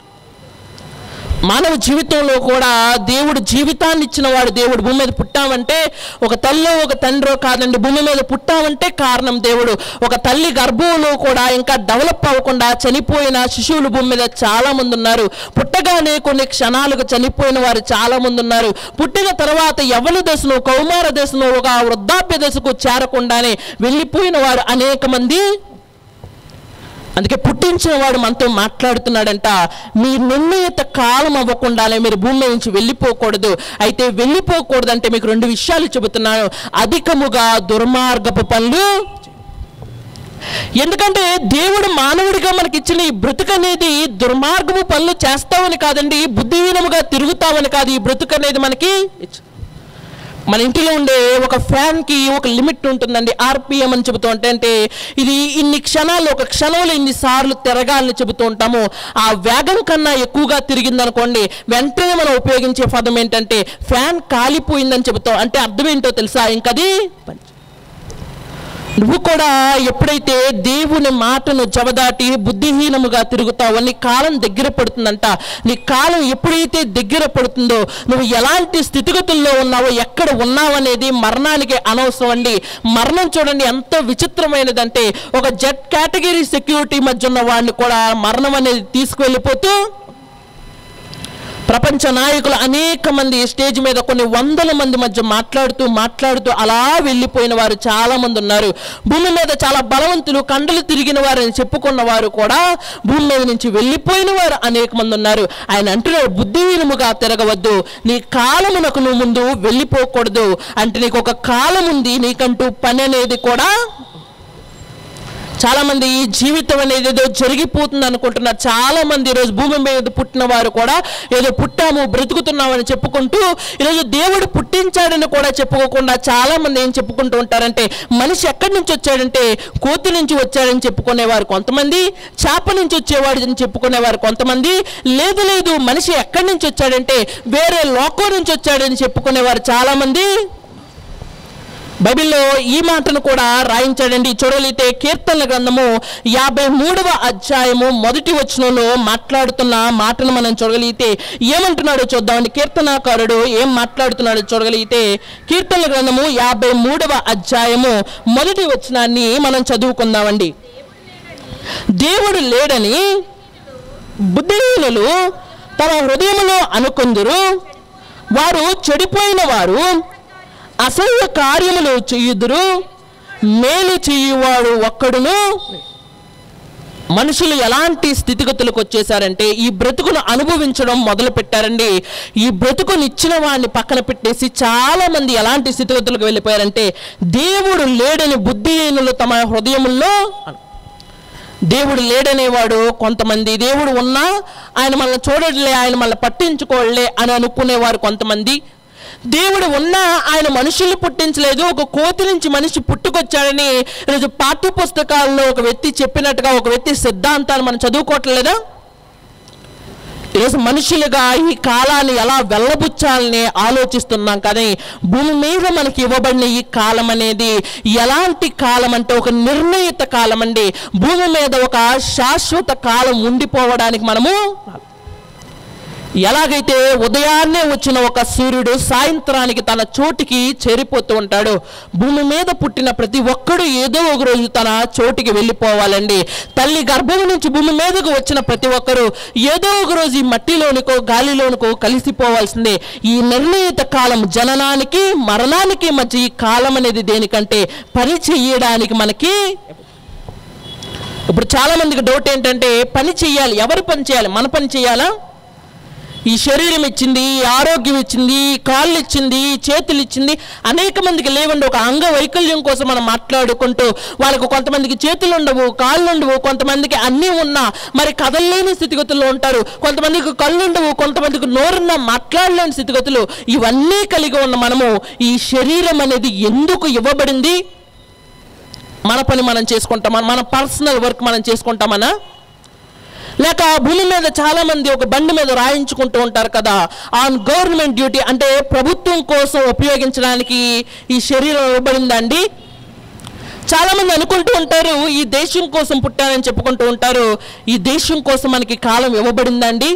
మానవ జీవితంలో కూడా దేవుడు జీవితాన్ని ఇచ్చిన వాడు దేవుడు భూమి మీద పుట్టామంటే ఒక తల్లో ఒక తండ్రో కాదండి భూమి మీద పుట్టామంటే కారణం దేవుడు ఒక తల్లి గర్భంలో కూడా ఇంకా డెవలప్ అవ్వకుండా చనిపోయిన శిశువులు భూమి మీద చాలా మంది ఉన్నారు పుట్టగానే కొన్ని క్షణాలకు చనిపోయిన వారు చాలా మంది ఉన్నారు పుట్టిన తర్వాత యవన దశను కౌమార దశను ఒక వృద్ధాప్య దశకు చేరకుండానే వెళ్ళిపోయిన వారు అనేక మంది అందుకే పుట్టించిన వాడు మనతో మాట్లాడుతున్నాడంట మీ నిర్ణయిత కాలం అవ్వకుండానే మీరు భూమి నుంచి వెళ్ళిపోకూడదు అయితే వెళ్ళిపోకూడదంటే మీకు రెండు విషయాలు చెబుతున్నాను అధికముగా దుర్మార్గపు పనులు ఎందుకంటే దేవుడు మానవుడిగా మనకి ఇచ్చిన ఈ బ్రతుకు అనేది దుర్మార్గపు పనులు చేస్తామని కాదండి బుద్ధిహీనముగా తిరుగుతామని కాదు ఈ బ్రతుకు అనేది మనకి ఇచ్చి- మన ఇంటిలో ఉండే ఒక ఫ్యాన్కి ఒక లిమిట్ ఉంటుందండి ఆర్పిఎం అని చెబుతూ ఉంటే అంటే ఇది ఇన్ని క్షణాలు ఒక క్షణంలో ఇన్ని సార్లు తిరగాలని చెబుతూ ఉంటాము ఆ వేగం కన్నా ఎక్కువగా తిరిగిందనుకోండి వెంటనే మనం ఉపయోగించే పదం ఏంటంటే ఫ్యాన్ కాలిపోయిందని చెబుతాం అంటే అర్థం ఏంటో తెలుసా ఇంకది పని నువ్వు కూడా ఎప్పుడైతే దేవుని మాటను జవదాటి బుద్ధిహీనముగా తిరుగుతావో నీ కాలం దగ్గర పడుతుందంట నీ కాలం ఎప్పుడైతే దగ్గర పడుతుందో నువ్వు ఎలాంటి స్థితిగతుల్లో ఉన్నావో ఎక్కడ ఉన్నావు అనేది మరణానికి అనవసరం అండి మరణం చూడండి ఎంత విచిత్రమైనదంటే ఒక జెడ్ కేటగిరీ సెక్యూరిటీ మధ్య ఉన్న వాడిని కూడా మరణం అనేది తీసుకువెళ్ళిపోతూ ప్రపంచ నాయకులు అనేక మంది స్టేజ్ మీద కొన్ని వందల మంది మధ్య మాట్లాడుతూ మాట్లాడుతూ అలా వెళ్ళిపోయిన వారు చాలా మంది ఉన్నారు భూమి మీద చాలా బలవంతులు కండలు తిరిగిన వారని చెప్పుకున్న వారు కూడా భూమి మీద నుంచి వెళ్ళిపోయిన వారు అనేక మంది ఉన్నారు ఆయన అంటున్నాడు బుద్ధిహీనముగా తిరగవద్దు నీ కాలమునకు నువ్వు ముందు వెళ్ళిపోకూడదు అంటే నీకు ఒక కాలం ఉంది నీకంటూ పని అనేది కూడా చాలా మంది ఈ జీవితం అనేది ఏదో జరిగిపోతుంది అనుకుంటున్నారు చాలా మంది ఈరోజు భూమి మీద పుట్టిన వారు కూడా ఏదో పుట్టాము బ్రతుకుతున్నామని చెప్పుకుంటూ ఈరోజు దేవుడు పుట్టించాడని కూడా చెప్పుకోకుండా చాలా మంది ఏం చెప్పుకుంటూ ఉంటారంటే మనిషి ఎక్కడి నుంచి వచ్చాడంటే కోతి నుంచి వచ్చాడని చెప్పుకునేవారు కొంతమంది చేప నుంచి వచ్చేవాడు అని చెప్పుకునేవారు కొంతమంది లేదు లేదు మనిషి ఎక్కడి నుంచి వచ్చాడంటే వేరే లోకం నుంచి వచ్చాడని చెప్పుకునేవారు చాలా మంది బైబిల్లో ఈ మాటను కూడా రాయించాడండి చూడగలిగితే కీర్తనల గ్రంథము యాభై మూడవ అధ్యాయము మొదటి వచనంలో మాట్లాడుతున్న మాటను మనం చూడగలిగితే ఏమంటున్నాడో చూద్దామండి కీర్తనాకారుడు ఏం మాట్లాడుతున్నాడో చూడగలిగితే కీర్తనల గ్రంథము యాభై మూడవ అధ్యాయము మొదటి వచనాన్ని మనం చదువుకుందామండి దేవుడు లేడని బుద్ధిహీనులు తమ హృదయములో అనుకుందురు వారు చెడిపోయిన వారు అసహ్య కార్యములు చేయుదురు మేలు చేయువాడు ఒక్కడును మనుషులు ఎలాంటి స్థితిగతులకు వచ్చేసారంటే ఈ బ్రతుకును అనుభవించడం మొదలు పెట్టారండి ఈ బ్రతుకుని ఇచ్చిన వాడిని పక్కన పెట్టేసి చాలా మంది ఎలాంటి స్థితిగతులకు వెళ్ళిపోయారంటే దేవుడు లేడని బుద్ధిహీనులు తమ హృదయముల్లో దేవుడు లేడనేవాడు కొంతమంది దేవుడు ఉన్నా ఆయన మనల్ని చూడట్లే ఆయన మనల్ని పట్టించుకోలే అని అనుకునేవారు కొంతమంది దేవుడు ఉన్నా ఆయన మనుషుల్ని పుట్టించలేదు ఒక కోతి నుంచి మనిషి పుట్టుకొచ్చాడని ఈరోజు పాఠ్య పుస్తకాల్లో ఒక వ్యక్తి చెప్పినట్టుగా ఒక వ్యక్తి సిద్ధాంతాన్ని మనం చదువుకోవట్లేదా ఈరోజు మనుషులుగా ఈ కాలాన్ని ఎలా వెళ్ళబుచ్చాలని ఆలోచిస్తున్నాం కానీ భూమి మీద మనకి ఇవ్వబడిన ఈ కాలం అనేది ఎలాంటి కాలం అంటే ఒక నిర్ణయిత కాలం అండి భూమి మీద ఒక శాశ్వత కాలం ఉండిపోవడానికి మనము ఎలాగైతే ఉదయాన్నే వచ్చిన ఒక సూర్యుడు సాయంత్రానికి తన చోటికి చేరిపోతూ ఉంటాడు భూమి మీద పుట్టిన ప్రతి ఒక్కడు ఏదో ఒక రోజు తన చోటికి వెళ్ళిపోవాలండి తల్లి గర్భం నుంచి భూమి మీదకు వచ్చిన ప్రతి ఒక్కరు ఏదో ఒక రోజు ఈ మట్టిలోనికో గాలిలోనికో కలిసిపోవాల్సిందే ఈ నిర్ణయిత కాలం జననానికి మరణానికి మధ్య ఈ కాలం అనేది దేనికంటే పని చెయ్యడానికి మనకి ఇప్పుడు చాలా మందికి డౌట్ ఏంటంటే పని చెయ్యాలి ఎవరు పని చేయాలి మన పని చేయాలా ఈ శరీరం ఇచ్చింది ఈ ఆరోగ్యం ఇచ్చింది ఈ కాళ్ళు ఇచ్చింది ఈ చేతులు ఇచ్చింది అనేక మందికి లేవండి ఒక అంగవైకల్యం కోసం మనం మాట్లాడుకుంటూ వాళ్ళకు కొంతమందికి చేతులు ఉండవు కాళ్ళు ఉండవు కొంతమందికి అన్నీ ఉన్నా మరి కదలలేని స్థితిగతుల్లో ఉంటారు కొంతమందికి కళ్ళు ఉండవు కొంతమందికి నోరున్న మాట్లాడలేని స్థితిగతులు ఇవన్నీ కలిగి ఉన్న మనము ఈ శరీరం అనేది ఎందుకు ఇవ్వబడింది మన పని మనం చేసుకుంటామా మన పర్సనల్ వర్క్ మనం చేసుకుంటామనా లేక భూమి మీద చాలా మంది ఒక బండి మీద రాయించుకుంటూ ఉంటారు కదా ఆన్ గవర్నమెంట్ డ్యూటీ అంటే ప్రభుత్వం కోసం ఉపయోగించడానికి ఈ శరీరం ఇవ్వబడిందండి చాలా మంది అనుకుంటూ ఉంటారు ఈ దేశం కోసం పుట్టానని చెప్పుకుంటూ ఉంటారు ఈ దేశం కోసం మనకి కాలం ఇవ్వబడిందండి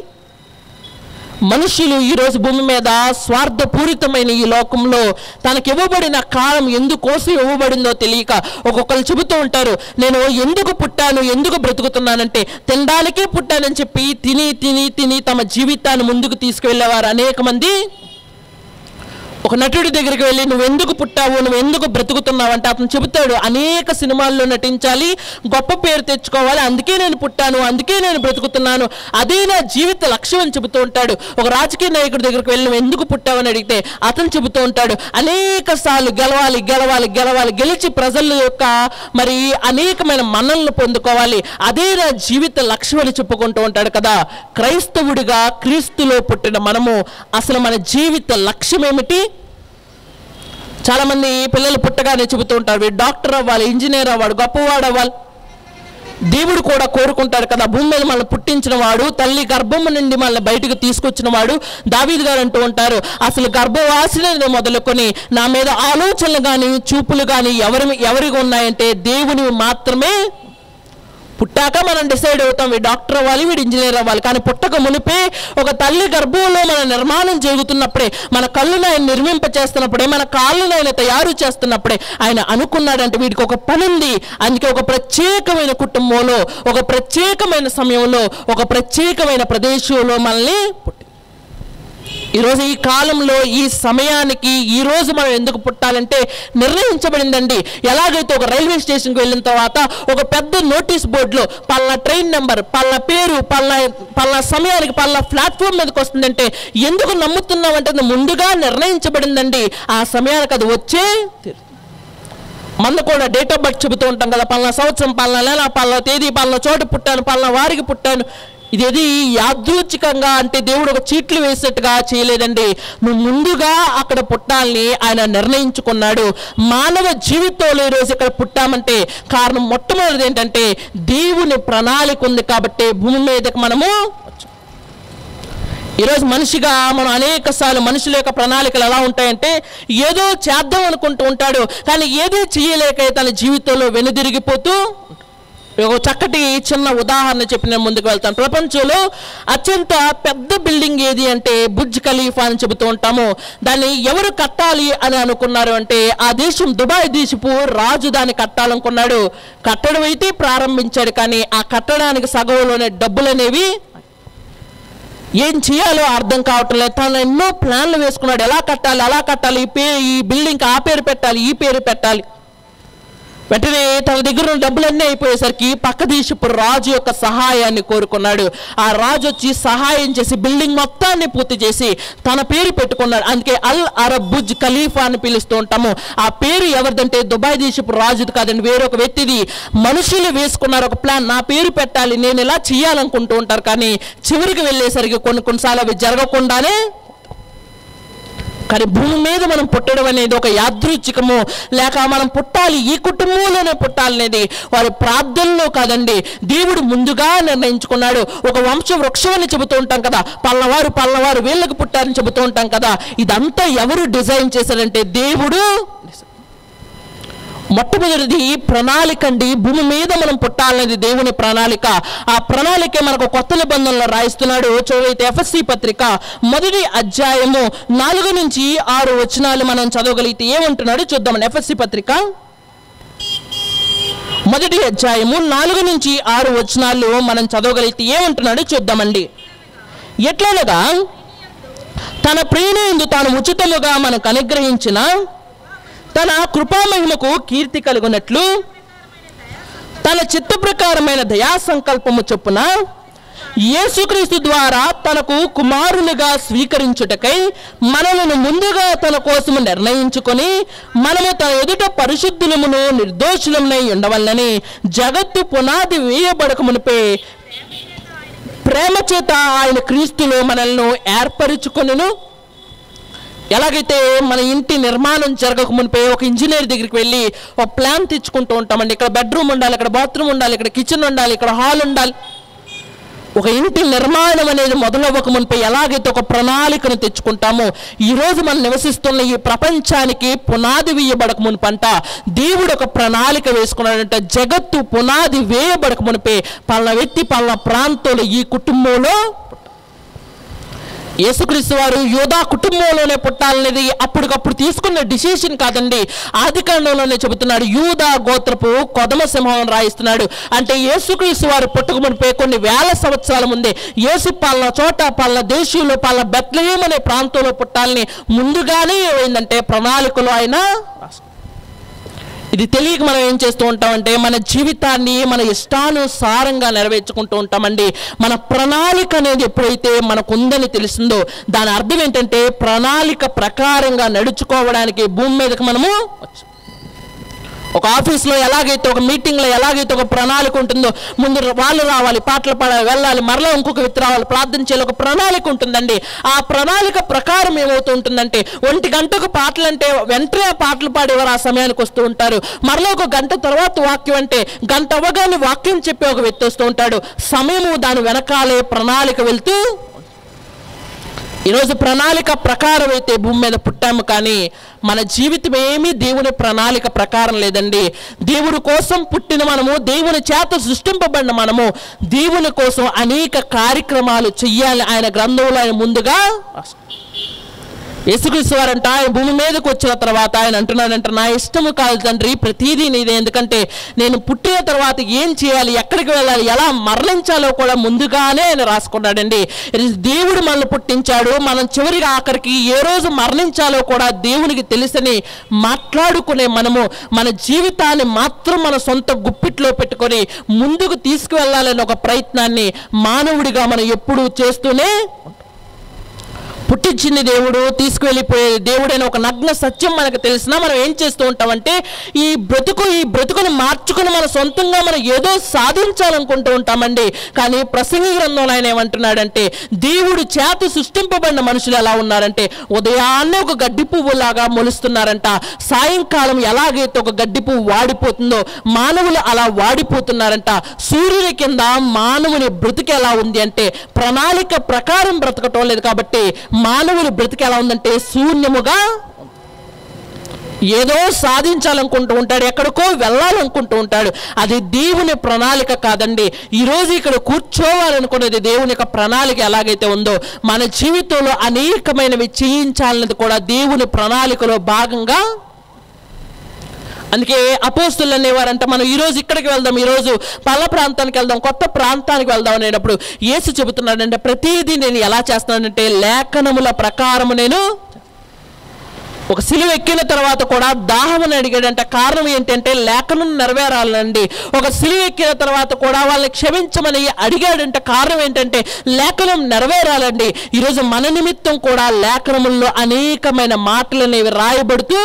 మనుషులు ఈరోజు భూమి మీద స్వార్థపూరితమైన ఈ లోకంలో తనకి ఇవ్వబడిన కాలం ఎందుకోసం ఇవ్వబడిందో తెలియక ఒక్కొక్కరు చెబుతూ ఉంటారు నేను ఎందుకు పుట్టాను ఎందుకు బ్రతుకుతున్నానంటే తినడానికే పుట్టానని చెప్పి తిని తిని తిని తమ జీవితాన్ని ముందుకు తీసుకువెళ్ళేవారు అనేక మంది ఒక నటుడి దగ్గరికి వెళ్ళి నువ్వు ఎందుకు పుట్టావు నువ్వు ఎందుకు బ్రతుకుతున్నావు అంటే అతను చెబుతాడు అనేక సినిమాల్లో నటించాలి గొప్ప పేరు తెచ్చుకోవాలి అందుకే నేను పుట్టాను అందుకే నేను బ్రతుకుతున్నాను అదే నా జీవిత లక్ష్యం అని చెబుతూ ఉంటాడు ఒక రాజకీయ నాయకుడి దగ్గరికి వెళ్ళి నువ్వు ఎందుకు పుట్టావు అని అడిగితే అతను చెబుతూ ఉంటాడు అనేక సార్లు గెలవాలి గెలవాలి గెలవాలి గెలిచి ప్రజల యొక్క మరి అనేకమైన మన్నలను పొందుకోవాలి అదే నా జీవిత లక్ష్యం అని చెప్పుకుంటూ ఉంటాడు కదా క్రైస్తవుడిగా క్రీస్తులో పుట్టిన మనము అసలు మన జీవిత లక్ష్యం ఏమిటి చాలామంది పిల్లలు పుట్టగానే చెబుతూ ఉంటారు వీడు డాక్టర్ అవ్వాలి ఇంజనీర్ అవ్వాలి గొప్పవాడు అవ్వాలి దేవుడు కూడా కోరుకుంటాడు కదా భూమి మీద మనల్ని పుట్టించిన వాడు తల్లి గర్భము నుండి మనల్ని బయటకు తీసుకొచ్చిన వాడు దావీదు గారు అంటూ ఉంటారు అసలు గర్భవాసిన మొదలుకొని నా మీద ఆలోచనలు కానీ చూపులు కానీ ఎవరి ఎవరికి ఉన్నాయంటే దేవుని మాత్రమే పుట్టాక మనం డిసైడ్ అవుతాం వీడు డాక్టర్ అవ్వాలి వీడు ఇంజనీర్ అవ్వాలి కానీ పుట్టక మునిపే ఒక తల్లి గర్భంలో మన నిర్మాణం జరుగుతున్నప్పుడే మన కళ్ళును ఆయన నిర్మింప చేస్తున్నప్పుడే మన కాళ్ళను ఆయన తయారు చేస్తున్నప్పుడే ఆయన అనుకున్నాడంటే వీడికి ఒక పని ఉంది అందుకే ఒక ప్రత్యేకమైన కుటుంబంలో ఒక ప్రత్యేకమైన సమయంలో ఒక ప్రత్యేకమైన ప్రదేశంలో మనల్ని పుట్టి ఈరోజు ఈ కాలంలో ఈ సమయానికి ఈ రోజు మనం ఎందుకు పుట్టాలంటే నిర్ణయించబడిందండి ఎలాగైతే ఒక రైల్వే స్టేషన్కి వెళ్ళిన తర్వాత ఒక పెద్ద నోటీస్ బోర్డులో పలానా ట్రైన్ నెంబర్ పలానా పేరు పలానా పలానా సమయానికి పలానా ప్లాట్ఫామ్ మీదకి వస్తుందంటే ఎందుకు నమ్ముతున్నామంటే అది ముందుగా నిర్ణయించబడిందండి ఆ సమయానికి అది వచ్చే తీరు- మన కూడా డేట్ ఆఫ్ బర్త్ చెబుతూ ఉంటాం కదా పలానా సంవత్సరం పలానా నెల పలానా తేదీ పలానా చోట పుట్టాను పలానా వారికి పుట్టాను ఇదేది యాదృచ్ఛికంగా అంటే దేవుడు ఒక చీట్లు వేసేట్టుగా చేయలేదండి నువ్వు ముందుగా అక్కడ పుట్టాలని ఆయన నిర్ణయించుకున్నాడు మానవ జీవితంలో ఈరోజు ఇక్కడ పుట్టామంటే కారణం మొట్టమొదటిది ఏంటంటే దేవుని ప్రణాళిక ఉంది కాబట్టి భూమి మీదకి మనము వచ్చాం. ఈరోజు మనిషిగా మనం అనేక సార్లు మనుషుల యొక్క ప్రణాళికలు ఎలా ఉంటాయంటే ఏదో చేద్దాం అనుకుంటూ ఉంటాడు కానీ ఏదో చేయలేక తన జీవితంలో వెనుదిరిగిపోతూ ఉంటాడు. ఒక చక్కటి చిన్న ఉదాహరణ చెప్పి నేను ముందుకు వెళ్తాను ప్రపంచంలో అత్యంత పెద్ద బిల్డింగ్ ఏది అంటే బుర్జ్ ఖలీఫా అని చెబుతూ ఉంటాము దాన్ని ఎవరు కట్టాలి అని అనుకున్నారు అంటే ఆ దేశం దుబాయ్ దేశపు రాజు దాన్ని కట్టాలనుకున్నాడు కట్టడం అయితే ప్రారంభించాడు కానీ ఆ కట్టడానికి సగంలోనే డబ్బులు అనేవి ఏం చేయాలో అర్థం కావటం లేదు తను ఎన్నో ప్లాన్లు వేసుకున్నాడు ఎలా కట్టాలి అలా కట్టాలి ఈ పే ఈ బిల్డింగ్ ఆ పేరు పెట్టాలి ఈ పేరు పెట్టాలి వెంటనే తన దగ్గర ఉన్న డబ్బులన్నీ అయిపోయేసరికి పక్క దేశపు రాజు యొక్క సహాయాన్ని కోరుకున్నాడు ఆ రాజు వచ్చి సహాయం చేసి బిల్డింగ్ మొత్తాన్ని పూర్తి చేసి తన పేరు పెట్టుకున్నాడు అందుకే అల్ అరబ్ బుజ్ ఖలీఫా అని పిలుస్తూ ఉంటాము ఆ పేరు ఎవరిదంటే దుబాయ్ దేశపు రాజుది కాదండి వేరొక వ్యక్తిది మనుషులు వేసుకున్నారు ఒక ప్లాన్ నా పేరు పెట్టాలి నేను ఇలా చేయాలనుకుంటూ ఉంటారు కానీ చివరికి వెళ్ళేసరికి కొన్ని కొన్నిసార్లు అవి జరగకుండానే కానీ భూమి మీద మనం పుట్టడం అనేది ఒక యాదృచ్ఛికము లేక మనం పుట్టాలి ఈ కుటుంబంలోనే పుట్టాలనేది వారి ప్రార్థనలో కాదండి దేవుడు ముందుగా నిర్ణయించుకున్నాడు ఒక వంశ వృక్షం అని చెబుతూ ఉంటాం కదా పల్లవారు పల్లవారు వీళ్ళకి పుట్టారని చెబుతూ ఉంటాం కదా ఇదంతా ఎవరు డిజైన్ చేశారంటే దేవుడు మొట్టమొదటిది ప్రణాళిక అండి భూమి మీద మనం పుట్టాలనేది దేవుని ప్రణాళిక ఆ ప్రణాళిక మనకు కొత్త నిబంధనలో రాయిస్తున్నాడు చూడైతే ఎఫ్ఎస్సి పత్రిక మొదటి అధ్యాయము నాలుగు నుంచి ఆరు వచనాలు మనం చదవగలిగితే ఏమంటున్నాడు చూద్దాం ఎఫ్ఎస్సి పత్రిక మొదటి అధ్యాయము నాలుగు నుంచి ఆరు వచనాలు మనం చదవగలిగితే ఏమంటున్నాడు చూద్దామండి ఎట్లనగా తన ప్రియుని తాను ఉచితముగా మనకు అనుగ్రహించిన తన కృపామహిమకు కీర్తి కలుగునట్లు తన చిత్త ప్రకారమైన దయా సంకల్పము చొప్పున యేసుక్రీస్తు ద్వారా తనకు కుమారునిగా స్వీకరించుటకై మనలను ముందుగా తన కోసము నిర్ణయించుకొని మనము తన ఎదుట పరిశుద్ధులమును నిర్దోషులమునై ఉండవలనని జగత్తు పునాది వేయబడక మునిపే ప్రేమ చేత ఆయన క్రీస్తులో మనల్ని ఏర్పరుచుకొనును ఎలాగైతే మన ఇంటి నిర్మాణం జరగక మునిపే ఒక ఇంజనీర్ దగ్గరికి వెళ్ళి ఒక ప్లాన్ తెచ్చుకుంటూ ఉంటామండి ఇక్కడ బెడ్రూమ్ ఉండాలి ఇక్కడ బాత్రూమ్ ఉండాలి ఇక్కడ కిచెన్ ఉండాలి ఇక్కడ హాల్ ఉండాలి ఒక ఇంటి నిర్మాణం అనేది మొదలవ్వక మునిపై ఎలాగైతే ఒక ప్రణాళికను తెచ్చుకుంటామో ఈ రోజు మనం నివసిస్తున్న ఈ ప్రపంచానికి పునాది వేయబడక మునిపంట దేవుడు ఒక ప్రణాళిక వేసుకున్నాడంట జగత్తు పునాది వేయబడక మునిపే పలానా వ్యక్తి పలానా ప్రాంతంలో ఈ కుటుంబంలో యేసుక్రీస్తు వారు యోధా కుటుంబంలోనే పుట్టాలనేది అప్పటికప్పుడు తీసుకున్న డిసిషన్ కాదండి ఆది కాండంలోనే చెబుతున్నాడు యూదా గోత్రపు కొదమ సింహం అని రాయిస్తున్నాడు అంటే యేసుక్రీస్తు వారు పుట్టుకమునిపై కొన్ని వేల సంవత్సరాల ముందే యేసు పాలన చోట పాలన దేశంలో పాలన బెత్లహేం అనే ప్రాంతంలో పుట్టాలని ముందుగానే ఏమైందంటే ప్రణాళికలో ఆయన రాసుకున్నాడు. ఇది తెలియక మనం ఏం చేస్తూ ఉంటామంటే మన జీవితాన్ని మన ఇష్టానుసారంగా నెరవేర్చుకుంటూ ఉంటామండి మన ప్రణాళిక అనేది ఎప్పుడైతే మనకు ఉందని తెలిసిందో దాని అర్థం ఏంటంటే ప్రణాళిక ప్రకారంగా నడుచుకోవడానికి భూమి మీదకి మనము వచ్చాం ఒక ఆఫీస్లో ఎలాగైతే ఒక మీటింగ్లో ఎలాగైతే ఒక ప్రణాళిక ఉంటుందో ముందు వాళ్ళు రావాలి పాటలు పాడాలి వెళ్ళాలి మరలా ఇంకొక వ్యక్తి రావాలి ప్రార్థన చేయాలి ఒక ప్రణాళిక ఉంటుందండి ఆ ప్రణాళిక ప్రకారం ఏమవుతూ ఉంటుందంటే ఒంటి గంటకు పాటలు అంటే వెంటనే ఆ పాటలు పాడేవారు ఆ సమయానికి వస్తూ ఉంటారు మరలా ఒక గంట తర్వాత వాక్యం అంటే గంట అవ్వగానే వాక్యం చెప్పే ఒక వ్యక్తి వస్తూ ఉంటాడు సమయము దాని వెనకాలే ప్రణాళిక వెళ్తూ ఈరోజు ప్రణాళిక ప్రకారం అయితే భూమి మీద పుట్టాము కానీ మన జీవితం ఏమీ దేవుని ప్రణాళిక ప్రకారం లేదండి దేవుడి కోసం పుట్టిన మనము దేవుని చేత సృష్టింపబడిన మనము దేవుని కోసం అనేక కార్యక్రమాలు చెయ్యాలి ఆయన గ్రంథంలో ఆయన ముందుగా యేసుక్రీస్తు వారంట ఆయన భూమి మీదకి వచ్చిన తర్వాత ఆయన అంటున్నాడంట నా ఇష్టము కాదు తండ్రి ప్రతిదీ నీదే ఎందుకంటే నేను పుట్టిన తర్వాత ఏం చేయాలి ఎక్కడికి వెళ్ళాలి ఎలా మరణించాలో కూడా ముందుగానే ఆయన రాసుకున్నాడండి దేవుడు మనల్ని పుట్టించాడు మనం చివరిగా ఆఖరికి ఏ రోజు మరణించాలో కూడా దేవునికి తెలుసని మాట్లాడుకునే మనము మన జీవితాన్ని మాత్రం మన సొంత గుప్పిట్లో పెట్టుకొని ముందుకు తీసుకువెళ్ళాలని ఒక ప్రయత్నాన్ని మానవుడిగా మనం ఎప్పుడూ చేస్తూనే పుట్టించింది దేవుడు తీసుకువెళ్ళిపోయే దేవుడైన ఒక నగ్న సత్యం మనకు తెలిసినా మనం ఏం చేస్తూ ఉంటామంటే ఈ బ్రతుకు ఈ బ్రతుకుని మార్చుకుని మన సొంతంగా మనం ఏదో సాధించాలనుకుంటూ ఉంటామండి కానీ ప్రసంగి గ్రంథంలో ఆయన ఏమంటున్నాడంటే దేవుడు చేత సృష్టింపబడిన మనుషులు ఎలా ఉన్నారంటే ఉదయాన్నే ఒక గడ్డి పువ్వులాగా మొలుస్తున్నారంట సాయంకాలం ఎలాగైతే ఒక గడ్డి పువ్వు వాడిపోతుందో మానవులు అలా వాడిపోతున్నారంట సూర్యుని కింద మానవుని బ్రతుకు ఎలా ఉంది అంటే ప్రణాళిక ప్రకారం బ్రతకటం లేదు కాబట్టి మానవుని బ్రతికి ఎలా ఉందంటే శూన్యముగా ఏదో సాధించాలనుకుంటూ ఉంటాడు ఎక్కడికో వెళ్ళాలనుకుంటూ ఉంటాడు అది దేవుని ప్రణాళిక కాదండి ఈరోజు ఇక్కడ కూర్చోవాలనుకునేది దేవుని యొక్క ప్రణాళిక ఎలాగైతే ఉందో మన జీవితంలో అనేకమైనవి చేయించాలన్నది కూడా దేవుని ప్రణాళికలో భాగంగా అందుకే అపోస్తులు అనేవారంట మనం ఈ రోజు ఇక్కడికి వెళ్దాం ఈ రోజు పల్ల ప్రాంతానికి వెళ్దాం కొత్త ప్రాంతానికి వెళ్దాం అనేటప్పుడు యేసు చెబుతున్నాడంటే ప్రతిదీ నేను ఎలా చేస్తున్నానంటే లేఖనముల ప్రకారము నేను ఒక సిలువ ఎక్కిన తర్వాత కూడా దాహమని అడిగాడంట కారణం ఏంటంటే లేఖనం నెరవేరాలండి ఒక సిలువ ఎక్కిన తర్వాత కూడా వాళ్ళని క్షమించమని అడిగాడంట కారణం ఏంటంటే లేఖనం నెరవేరాలండి ఈరోజు మన నిమిత్తం కూడా లేఖనముల్లో అనేకమైన మాటలు అనేవి రాయబడుతూ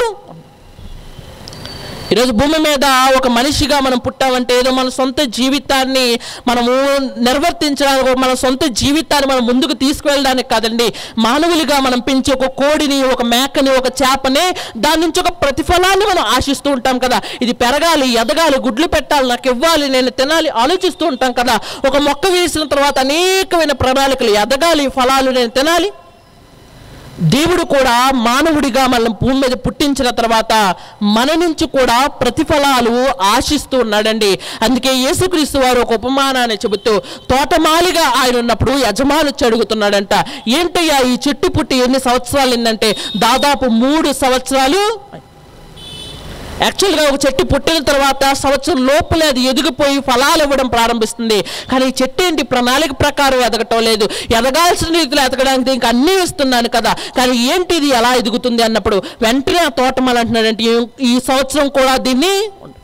ఈరోజు భూమి మీద ఒక మనిషిగా మనం పుట్టామంటే ఏదో మన సొంత జీవితాన్ని మనము నిర్వర్తించడానికి మన సొంత జీవితాన్ని మనం ముందుకు తీసుకువెళ్ళడానికి కాదండి మానవులుగా మనం పెంచే ఒక కోడిని ఒక మేకని ఒక చేపని దాని నుంచి ఒక ప్రతిఫలాన్ని మనం ఆశిస్తూ ఉంటాం కదా ఇది పెరగాలి ఎదగాలి గుడ్లు పెట్టాలి నాకు ఇవ్వాలి నేను తినాలి ఆలోచిస్తూ ఉంటాం కదా ఒక మొక్క వేసిన తర్వాత అనేకమైన ప్రణాళికలు ఎదగాలి ఫలాలు నేను తినాలి దేవుడు కూడా మానవుడిగా మనం భూమి మీద పుట్టించిన తర్వాత మన నుంచి కూడా ప్రతిఫలాలు ఆశిస్తూ ఉన్నాడండి అందుకే యేసుక్రీస్తు వారు ఒక ఉపమానాన్ని చెబుతూ తోటమాలిగా ఆయన ఉన్నప్పుడు యజమాని అడుగుతున్నాడంట ఏంటయ్యా ఈ చెట్టు పుట్టి ఎన్ని సంవత్సరాలు ఏంటంటే దాదాపు మూడు సంవత్సరాలు యాక్చువల్గా ఒక చెట్టు పుట్టిన తర్వాత సంవత్సరం లోపలే అది ఎదిగిపోయి ఫలాలు ఇవ్వడం ప్రారంభిస్తుంది కానీ ఈ చెట్టు ఏంటి ప్రణాళిక ప్రకారం ఎదగటం లేదు ఎదగాల్సిన రీతిలో ఎదగడానికి దీనికి అన్నీ ఇస్తున్నాను కదా కానీ ఏంటి ఇది ఎలా ఎదుగుతుంది అన్నప్పుడు వెంటనే ఆ తోటమాల అంటున్నాడంటే "ఈ- ఈ సంవత్సరం కూడా దీన్ని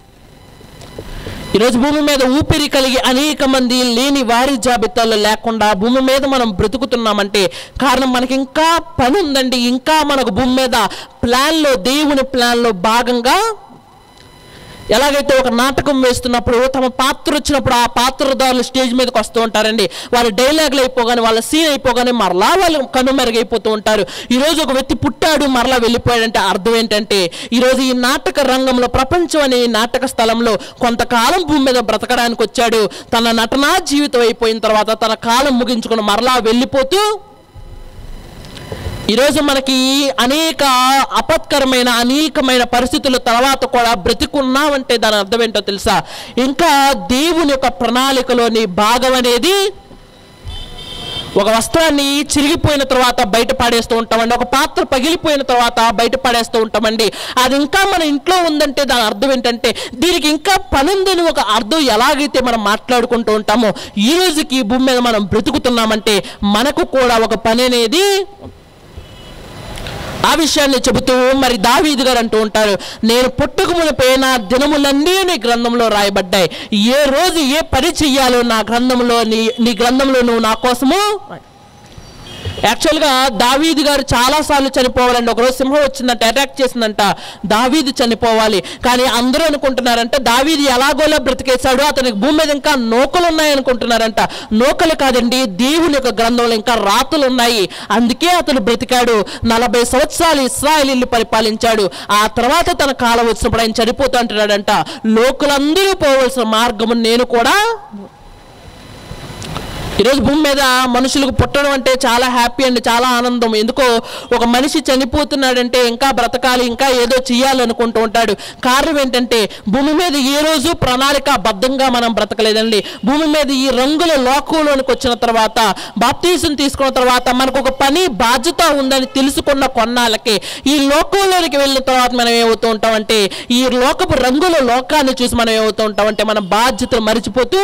ఈరోజు భూమి మీద ఊపిరి కలిగి అనేక మంది లేని వారి జాబితాలో లేకుండా భూమి మీద మనం బ్రతుకుతున్నామంటే కారణం మనకి ఇంకా పని ఉందండి ఇంకా మనకు భూమి మీద ప్లాన్లో దేవుని ప్లాన్లో భాగంగా ఎలాగైతే ఒక నాటకం వేస్తున్నప్పుడు తమ పాత్ర వచ్చినప్పుడు ఆ పాత్రదారులు స్టేజ్ మీదకి వస్తూ ఉంటారండి వాళ్ళ డైలాగులు అయిపోగానే వాళ్ళ సీన్ అయిపోగానే మరలా వాళ్ళు కనుమెరుగైపోతూ ఉంటారు ఈరోజు ఒక వ్యక్తి పుట్టాడు మరలా వెళ్ళిపోయాడంటే అర్థం ఏంటంటే ఈరోజు ఈ నాటక రంగంలో ప్రపంచం అనే ఈ నాటక స్థలంలో కొంతకాలం భూమి మీద బ్రతకడానికి వచ్చాడు తన నటనా జీవితం అయిపోయిన తర్వాత తన కాలం ముగించుకుని మరలా వెళ్ళిపోతూ ఈరోజు మనకి అనేక అపత్కరమైన అనేకమైన పరిస్థితుల తర్వాత కూడా బ్రతికున్నామంటే దాని అర్థం ఏంటో తెలుసా ఇంకా దేవుని యొక్క ప్రణాళికలోని భాగం అనేది ఒక వస్త్రాన్ని చిరిగిపోయిన తర్వాత బయట పాడేస్తూ ఉంటామండి ఒక పాత్ర పగిలిపోయిన తర్వాత బయట పాడేస్తూ ఉంటామండి అది ఇంకా మన ఇంట్లో ఉందంటే దాని అర్థం ఏంటంటే దీనికి ఇంకా పని ఉందని ఒక అర్థం ఎలాగైతే మనం మాట్లాడుకుంటూ ఉంటామో ఈ రోజుకి ఈ భూమి మీద మనం బ్రతుకుతున్నామంటే మనకు కూడా ఒక పని అనేది ఆ విషయాన్ని చెబుతూ మరి దావీదు గారు అంటూ ఉంటారు నేను పుట్టుక మునిపే నా దినములన్నీ నీ గ్రంథంలో రాయబడ్డాయి ఏ రోజు ఏ పని చెయ్యాలో నా గ్రంథంలో నీ నీ గ్రంథంలో నువ్వు నా కోసము యాక్చువల్గా దావీదు గారు చాలాసార్లు చనిపోవాలండి ఒకరోజు సింహం వచ్చిందంట అటాక్ చేసిందంట దావీదు చనిపోవాలి కానీ అందరూ అనుకుంటున్నారంట దావీదు ఎలాగోలా బ్రతికేశాడు అతనికి భూమి మీద ఇంకా నూకలు ఉన్నాయనుకుంటున్నారంట నూకలు కాదండి దేవుని యొక్క గ్రంథంలో ఇంకా రాతులు ఉన్నాయి అందుకే అతను బ్రతికాడు నలభై సంవత్సరాలు ఇస్రాయలీలు పరిపాలించాడు ఆ తర్వాత తన కాలం వచ్చినప్పుడు ఆయన చనిపోతూ అంటున్నాడంట లోకులందరూ పోవలసిన మార్గము నేను కూడా ఈరోజు భూమి మీద మనుషులకు పుట్టడం అంటే చాలా హ్యాపీ అండి చాలా ఆనందం ఎందుకో ఒక మనిషి చనిపోతున్నాడంటే ఇంకా బ్రతకాలి ఇంకా ఏదో చేయాలనుకుంటూ ఉంటాడు కారణం ఏంటంటే భూమి మీద ఏ రోజు ప్రణాళిక బద్ధంగా మనం బ్రతకలేదండి భూమి మీద ఈ రంగుల లోకంలోనికి వచ్చిన తర్వాత బాప్తీసం తీసుకున్న తర్వాత మనకు ఒక పని బాధ్యత ఉందని తెలుసుకున్న కొన్నాళ్ళకి ఈ లోకంలోనికి వెళ్ళిన తర్వాత మనం ఏమవుతూ ఉంటామంటే ఈ లోకపు రంగుల లోకాన్ని చూసి మనం ఏమవుతూ ఉంటామంటే మన బాధ్యతలు మరిచిపోతూ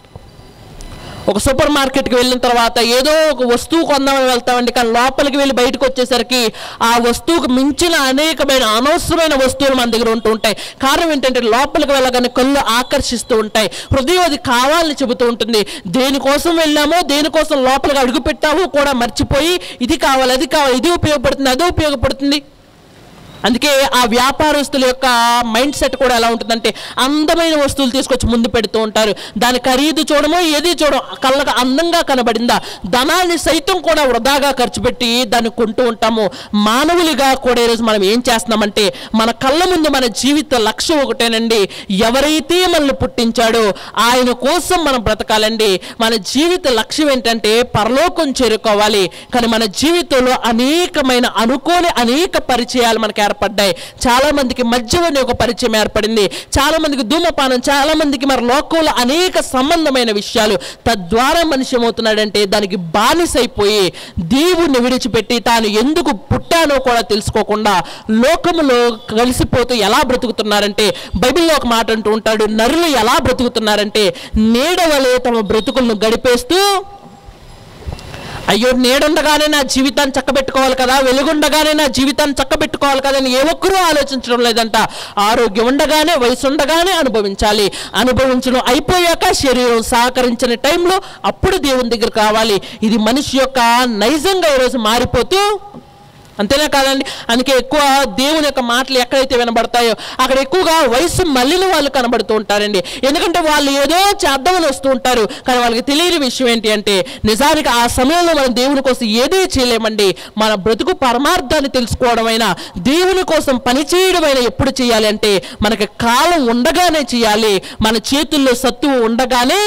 ఒక సూపర్ మార్కెట్కి వెళ్ళిన తర్వాత ఏదో ఒక వస్తువు కొందామని వెళ్తామండి కానీ లోపలికి వెళ్ళి బయటకు వచ్చేసరికి ఆ వస్తువుకు మించిన అనేకమైన అనవసరమైన వస్తువులు మన దగ్గర ఉంటూ ఉంటాయి కారణం ఏంటంటే లోపలికి వెళ్ళగానే కళ్ళు ఆకర్షిస్తూ ఉంటాయి హృదయం అది కావాలని చెబుతూ ఉంటుంది దేనికోసం వెళ్ళామో దేనికోసం లోపలికి అడుగు పెట్టామో కూడా మర్చిపోయి ఇది కావాలి అది కావాలి ఇది ఉపయోగపడుతుంది అది ఉపయోగపడుతుంది అందుకే ఆ వ్యాపారస్తుల యొక్క మైండ్ సెట్ కూడా ఎలా ఉంటుందంటే అందమైన వస్తువులు తీసుకొచ్చి ముందు పెడుతూ ఉంటారు దాని ఖరీదు చూడమో ఏది చూడడం కళ్ళకు అందంగా కనబడిందా ధనాన్ని సైతం కూడా వృధాగా ఖర్చు పెట్టి దాన్ని కొంటూ ఉంటాము మానవులుగా కూడా ఈరోజు మనం ఏం చేస్తున్నామంటే మన కళ్ళ ముందు మన జీవిత లక్ష్యం ఒకటేనండి ఎవరైతే మనల్ని పుట్టించాడో ఆయన కోసం మనం బ్రతకాలండి మన జీవిత లక్ష్యం ఏంటంటే పరలోకం చేరుకోవాలి కానీ మన జీవితంలో అనేకమైన అనుకోని అనేక పరిచయాలు మనకు ఏర్పడ్డాయి చాలా మందికి మద్యం అనే ఒక పరిచయం ఏర్పడింది చాలా మందికి ధూమపానం చాలా మందికి మరి లోకంలో అనేక సంబంధమైన విషయాలు తద్వారా మనిషి ఏమవుతున్నాడంటే దానికి బానిసైపోయి దేవుణ్ణి విడిచిపెట్టి తాను ఎందుకు పుట్టానో కూడా తెలుసుకోకుండా లోకములో కలిసిపోతూ ఎలా బ్రతుకుతున్నారంటే బైబిల్లో ఒక మాట అంటూ ఉంటాడు నరులు ఎలా బ్రతుకుతున్నారంటే నీడ వలె తమ బ్రతుకులను గడిపేస్తూ అయ్యో నేడుండగానే నా జీవితాన్ని చక్కబెట్టుకోవాలి కదా వెలుగుండగానే నా జీవితాన్ని చక్కబెట్టుకోవాలి కదా అని ఏ ఒక్కరూ ఆలోచించడం లేదంట ఆరోగ్యం ఉండగానే వయసు ఉండగానే అనుభవించాలి అనుభవించడం అయిపోయాక శరీరం సహకరించిన టైంలో అప్పుడు దేవుని దగ్గర కావాలి ఇది మనిషి యొక్క నైజంగా ఈరోజు మారిపోతూ అంతేనా కాదండి అందుకే ఎక్కువ దేవుని యొక్క మాటలు ఎక్కడైతే వినబడతాయో అక్కడ ఎక్కువగా వయసు మళ్ళిన వాళ్ళు కనబడుతూ ఉంటారండి ఎందుకంటే వాళ్ళు ఏదో చేద్దామని వస్తూ ఉంటారు కానీ వాళ్ళకి తెలియని విషయం ఏంటి అంటే నిజానికి ఆ సమయంలో మనం దేవుని కోసం ఏదీ చేయలేమండి మన బ్రతుకు పరమార్థాన్ని తెలుసుకోవడమైనా దేవుని కోసం పని చేయడమైనా ఎప్పుడు చేయాలి అంటే మనకి కాలం ఉండగానే చేయాలి మన చేతుల్లో సత్తువు ఉండగానే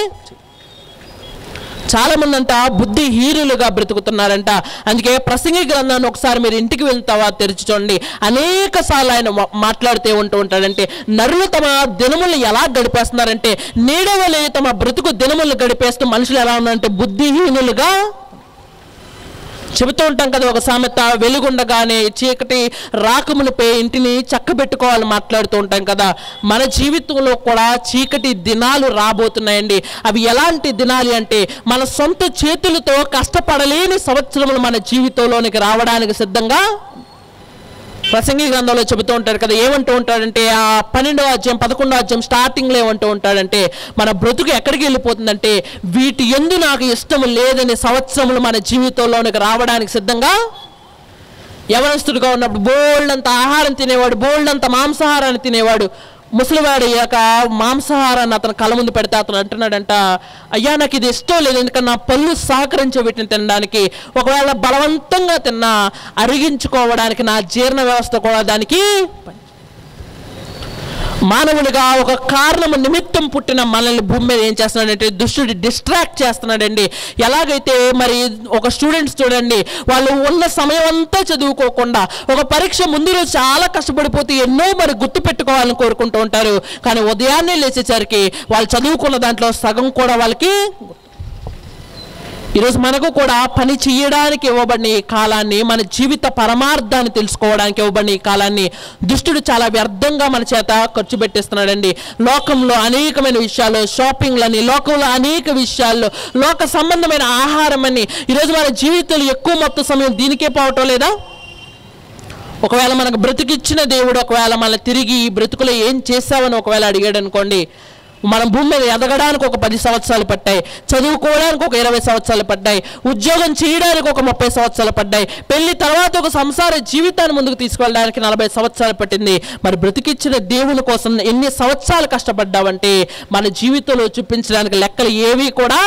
చాలా మంది అంట బుద్ధి హీరులుగా బ్రతుకుతున్నారంట అందుకే ప్రసంగి గ్రంథాన్ని ఒకసారి మీరు ఇంటికి వెళ్తావా తెరిచి చూడండి అనేక సార్లు ఆయన మా- మాట్లాడుతూ ఉంటూ ఉంటాడంటే నరులు తమ దినములు ఎలా గడిపేస్తున్నారంటే నీడవలే తమ బ్రతుకు దినములు గడిపేస్తూ మనుషులు ఎలా ఉన్నారంటే బుద్ధిహీనులుగా చెబుతూ ఉంటాం కదా ఒక సామెత వెలుగుండగానే చీకటి రాకమునిపై ఇంటిని చక్కబెట్టుకోవాలి మాట్లాడుతూ ఉంటాం కదా మన జీవితంలో కూడా చీకటి దినాలు రాబోతున్నాయండి అవి ఎలాంటి దినాలు అంటే మన సొంత చేతులతో కష్టపడలేని సంవత్సరములు మన జీవితంలోనికి రావడానికి సిద్ధంగా ప్రసంగి గ్రంథంలో చెబుతూ ఉంటాడు కదా ఏమంటూ ఉంటాడంటే ఆ పన్నెండో అధ్యాయం పదకొండో అధ్యాయం స్టార్టింగ్లో ఏమంటూ ఉంటాడంటే మన బ్రతుకు ఎక్కడికి వెళ్ళిపోతుందంటే వీటి ఎందు నాకు ఇష్టం లేదని సంవత్సరములు మన జీవితంలోనికి రావడానికి సిద్ధంగా యవనస్తుడిగా ఉన్నప్పుడు బోల్డంత ఆహారం తినేవాడు బోల్డంత మాంసాహారాన్ని తినేవాడు ముసలివాడు అయ్యాక మాంసాహారాన్ని అతను కళ్ళ ముందు పెడితే అతను అంటున్నాడంట అయ్యా నాకు ఇది ఇష్టం లేదు ఎందుకంటే నా పళ్ళు సహకరించే వీటిని తినడానికి ఒకవేళ బలవంతంగా తిన్నా అరిగించుకోవడానికి నా జీర్ణ వ్యవస్థ కూడా దానికి మానవుడిగా ఒక కారణము నిమిత్తం పుట్టిన మనల్ని భూమి మీద ఏం చేస్తున్నాడంటే దుష్టుడు డిస్ట్రాక్ట్ చేస్తున్నాడండి ఎలాగైతే మరి ఒక స్టూడెంట్స్ చూడండి వాళ్ళు ఉన్న సమయం అంతా చదువుకోకుండా ఒక పరీక్ష ముందు రోజు చాలా కష్టపడిపోతే ఎన్నో మరి గుర్తు పెట్టుకోవాలని కోరుకుంటూ ఉంటారు కానీ ఉదయాన్నే లేచేసరికి వాళ్ళు చదువుకున్న దాంట్లో సగం కూడా వాళ్ళకి ఈరోజు మనకు కూడా పని చేయడానికి ఇవ్వబడిన ఈ కాలాన్ని మన జీవిత పరమార్థాన్ని తెలుసుకోవడానికి ఇవ్వబడిన ఈ కాలాన్ని దుష్టుడు చాలా వ్యర్థంగా మన చేత ఖర్చు పెట్టేస్తున్నాడండి లోకంలో అనేకమైన విషయాలు షాపింగ్లని లోకంలో అనేక విషయాల్లో లోక సంబంధమైన ఆహారం అని ఈరోజు మన జీవితంలో ఎక్కువ మొత్తం సమయం దీనికే పోవటం లేదా ఒకవేళ మనకు బ్రతికిచ్చిన దేవుడు ఒకవేళ మన తిరిగి ఈ బ్రతుకులో ఏం చేసావని ఒకవేళ అడిగాడు అనుకోండి మనం భూమి మీద ఎదగడానికి ఒక పది సంవత్సరాలు పట్టాయి చదువుకోవడానికి ఒక ఇరవై సంవత్సరాలు పడ్డాయి ఉద్యోగం చేయడానికి ఒక ముప్పై సంవత్సరాలు పడ్డాయి పెళ్లి తర్వాత ఒక సంసార జీవితాన్ని ముందుకు తీసుకెళ్ళడానికి నలభై సంవత్సరాలు పట్టింది మరి బ్రతికిచ్చిన దేవుని కోసం ఎన్ని సంవత్సరాలు కష్టపడ్డావంటే మన జీవితంలో చూపించడానికి లెక్కలు ఏవి కూడా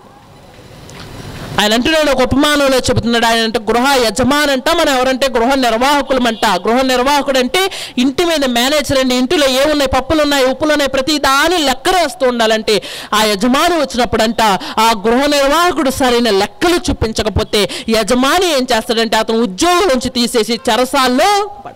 ఆయన అంటున్నాడు ఒక ఉపమానంలో చెబుతున్నాడు ఆయన అంటే గృహ యజమానంట మనం ఎవరంటే గృహ నిర్వాహకులమంట గృహ నిర్వాహకుడు అంటే ఇంటి మీద మేనేజర్ అండి ఇంటిలో ఏమున్నాయి పప్పులు ఉన్నాయి ఉప్పులు ఉన్నాయి ప్రతి దాని లెక్క రాస్తూ ఉండాలంటే ఆ యజమాని వచ్చినప్పుడంట ఆ గృహ నిర్వాహకుడు సరైన లెక్కలు చూపించకపోతే యజమాని ఏం చేస్తాడంటే అతను ఉద్యోగం నుంచి తీసేసి చెరసాల్లో పడేస్తాడు.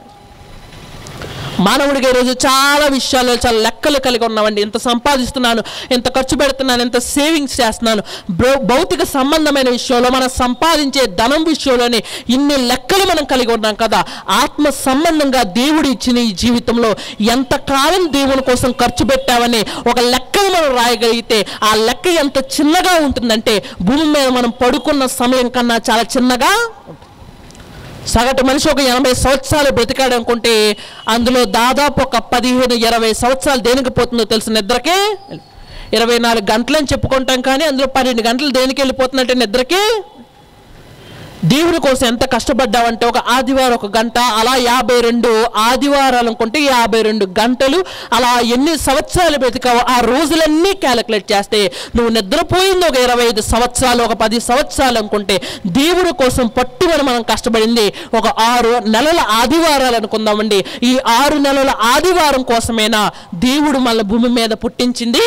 మానవుడికి ఈరోజు చాలా విషయాల్లో చాలా లెక్కలు కలిగి ఉన్నామండి ఎంత సంపాదిస్తున్నాను ఎంత ఖర్చు పెడుతున్నాను ఎంత సేవింగ్స్ చేస్తున్నాను భౌ- భౌతిక సంబంధమైన విషయంలో మనం సంపాదించే ధనం విషయంలోనే ఇన్ని లెక్కలు మనం కలిగి ఉన్నాం కదా ఆత్మ సంబంధంగా దేవుడు ఇచ్చిన ఈ జీవితంలో ఎంతకాలం దేవుని కోసం ఖర్చు పెట్టామని ఒక లెక్కను మనం రాయగలిగితే ఆ లెక్క ఎంత చిన్నగా ఉంటుందంటే భూమి మీద మనం పడుకున్న సమయం కన్నా చాలా చిన్నగా ఉంటుంది సగటు మనిషి ఒక ఎనభై సంవత్సరాలు బ్రతికాడు అనుకుంటే అందులో దాదాపు ఒక పదిహేను ఇరవై సంవత్సరాలు దేనికి పోతుందో తెలిసిన నిద్రకే ఇరవై నాలుగు గంటలని చెప్పుకుంటాం కానీ అందులో పన్నెండు గంటలు దేనికి వెళ్ళిపోతున్నట్టే నిద్రకే దేవుని కోసం ఎంత కష్టపడ్డావంటే ఒక ఆదివారం ఒక గంట అలా యాభై రెండు ఆదివారాలు అనుకుంటే యాభై రెండు గంటలు అలా ఎన్ని సంవత్సరాలు బ్రతికావో ఆ రోజులన్నీ క్యాలిక్యులేట్ చేస్తే నువ్వు నిద్రపోయింది ఒక ఇరవై ఐదు సంవత్సరాలు ఒక పది సంవత్సరాలు అనుకుంటే దేవుని కోసం పట్టుమని మనం కష్టపడింది ఒక ఆరు నెలల ఆదివారాలు అనుకుందామండి ఈ ఆరు నెలల ఆదివారం కోసమేనా దేవుడు మన భూమి మీద పుట్టించింది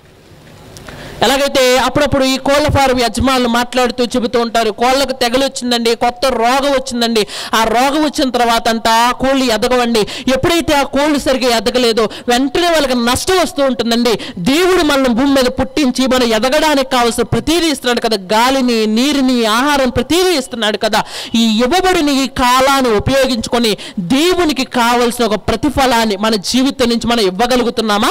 ఎలాగైతే అప్పుడప్పుడు ఈ కోళ్ళ ఫారం యజమానులు మాట్లాడుతూ చెబుతూ ఉంటారు కోళ్ళకు తెగలు వచ్చిందండి కొత్త రోగం వచ్చిందండి ఆ రోగం వచ్చిన తర్వాత అంట ఆ కోళ్ళు ఎదగవండి ఎప్పుడైతే ఆ కోళ్ళు సరిగ్గా ఎదగలేదో వెంటనే వాళ్ళకి నష్టం వస్తూ ఉంటుందండి దేవుడు మనల్ని భూమి మీద పుట్టించి మనం ఎదగడానికి కావాల్సిన ప్రతీదీ ఇస్తున్నాడు కదా గాలిని నీరుని ఆహారం ప్రతీదీ ఇస్తున్నాడు కదా ఈ ఇవ్వబడిన ఈ కాలాన్ని ఉపయోగించుకొని దేవునికి కావలసిన ఒక ప్రతిఫలాన్ని మన జీవితం నుంచి మనం ఇవ్వగలుగుతున్నామా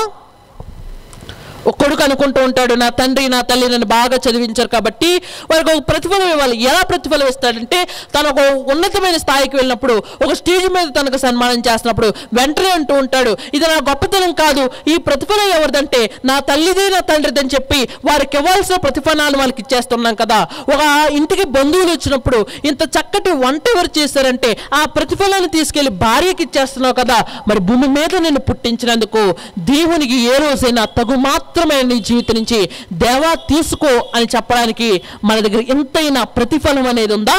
ఒక కొడుకు అనుకుంటూ ఉంటాడు నా తండ్రి నా తల్లి నన్ను బాగా చదివించారు కాబట్టి వారికి ఒక ప్రతిఫలం ఇవ్వాలి ఎలా ప్రతిఫలం ఇస్తాడంటే తను ఒక ఉన్నతమైన స్థాయికి వెళ్ళినప్పుడు ఒక స్టేజ్ మీద తనకు సన్మానం చేస్తున్నప్పుడు వెంటనే అంటూ ఉంటాడు ఇది నా గొప్పతనం కాదు ఈ ప్రతిఫలం ఎవరిదంటే నా తల్లిది నా తండ్రిదని చెప్పి వారికి ఇవ్వాల్సిన ప్రతిఫలాలు వాళ్ళకి ఇచ్చేస్తున్నాం కదా ఒక ఇంటికి బంధువులు వచ్చినప్పుడు ఇంత చక్కటి వంట ఎవరు చేశారంటే ఆ ప్రతిఫలాన్ని తీసుకెళ్లి భార్యకి ఇచ్చేస్తున్నావు కదా మరి భూమి మీద నిన్ను పుట్టించినందుకు దేవునికి ఏ రోజైనా తగు మాత్రమే నీ జీవితం నుంచి దేవా తీసుకో అని చెప్పడానికి మన దగ్గర ఎంతైనా ప్రతిఫలం అనేది ఉందా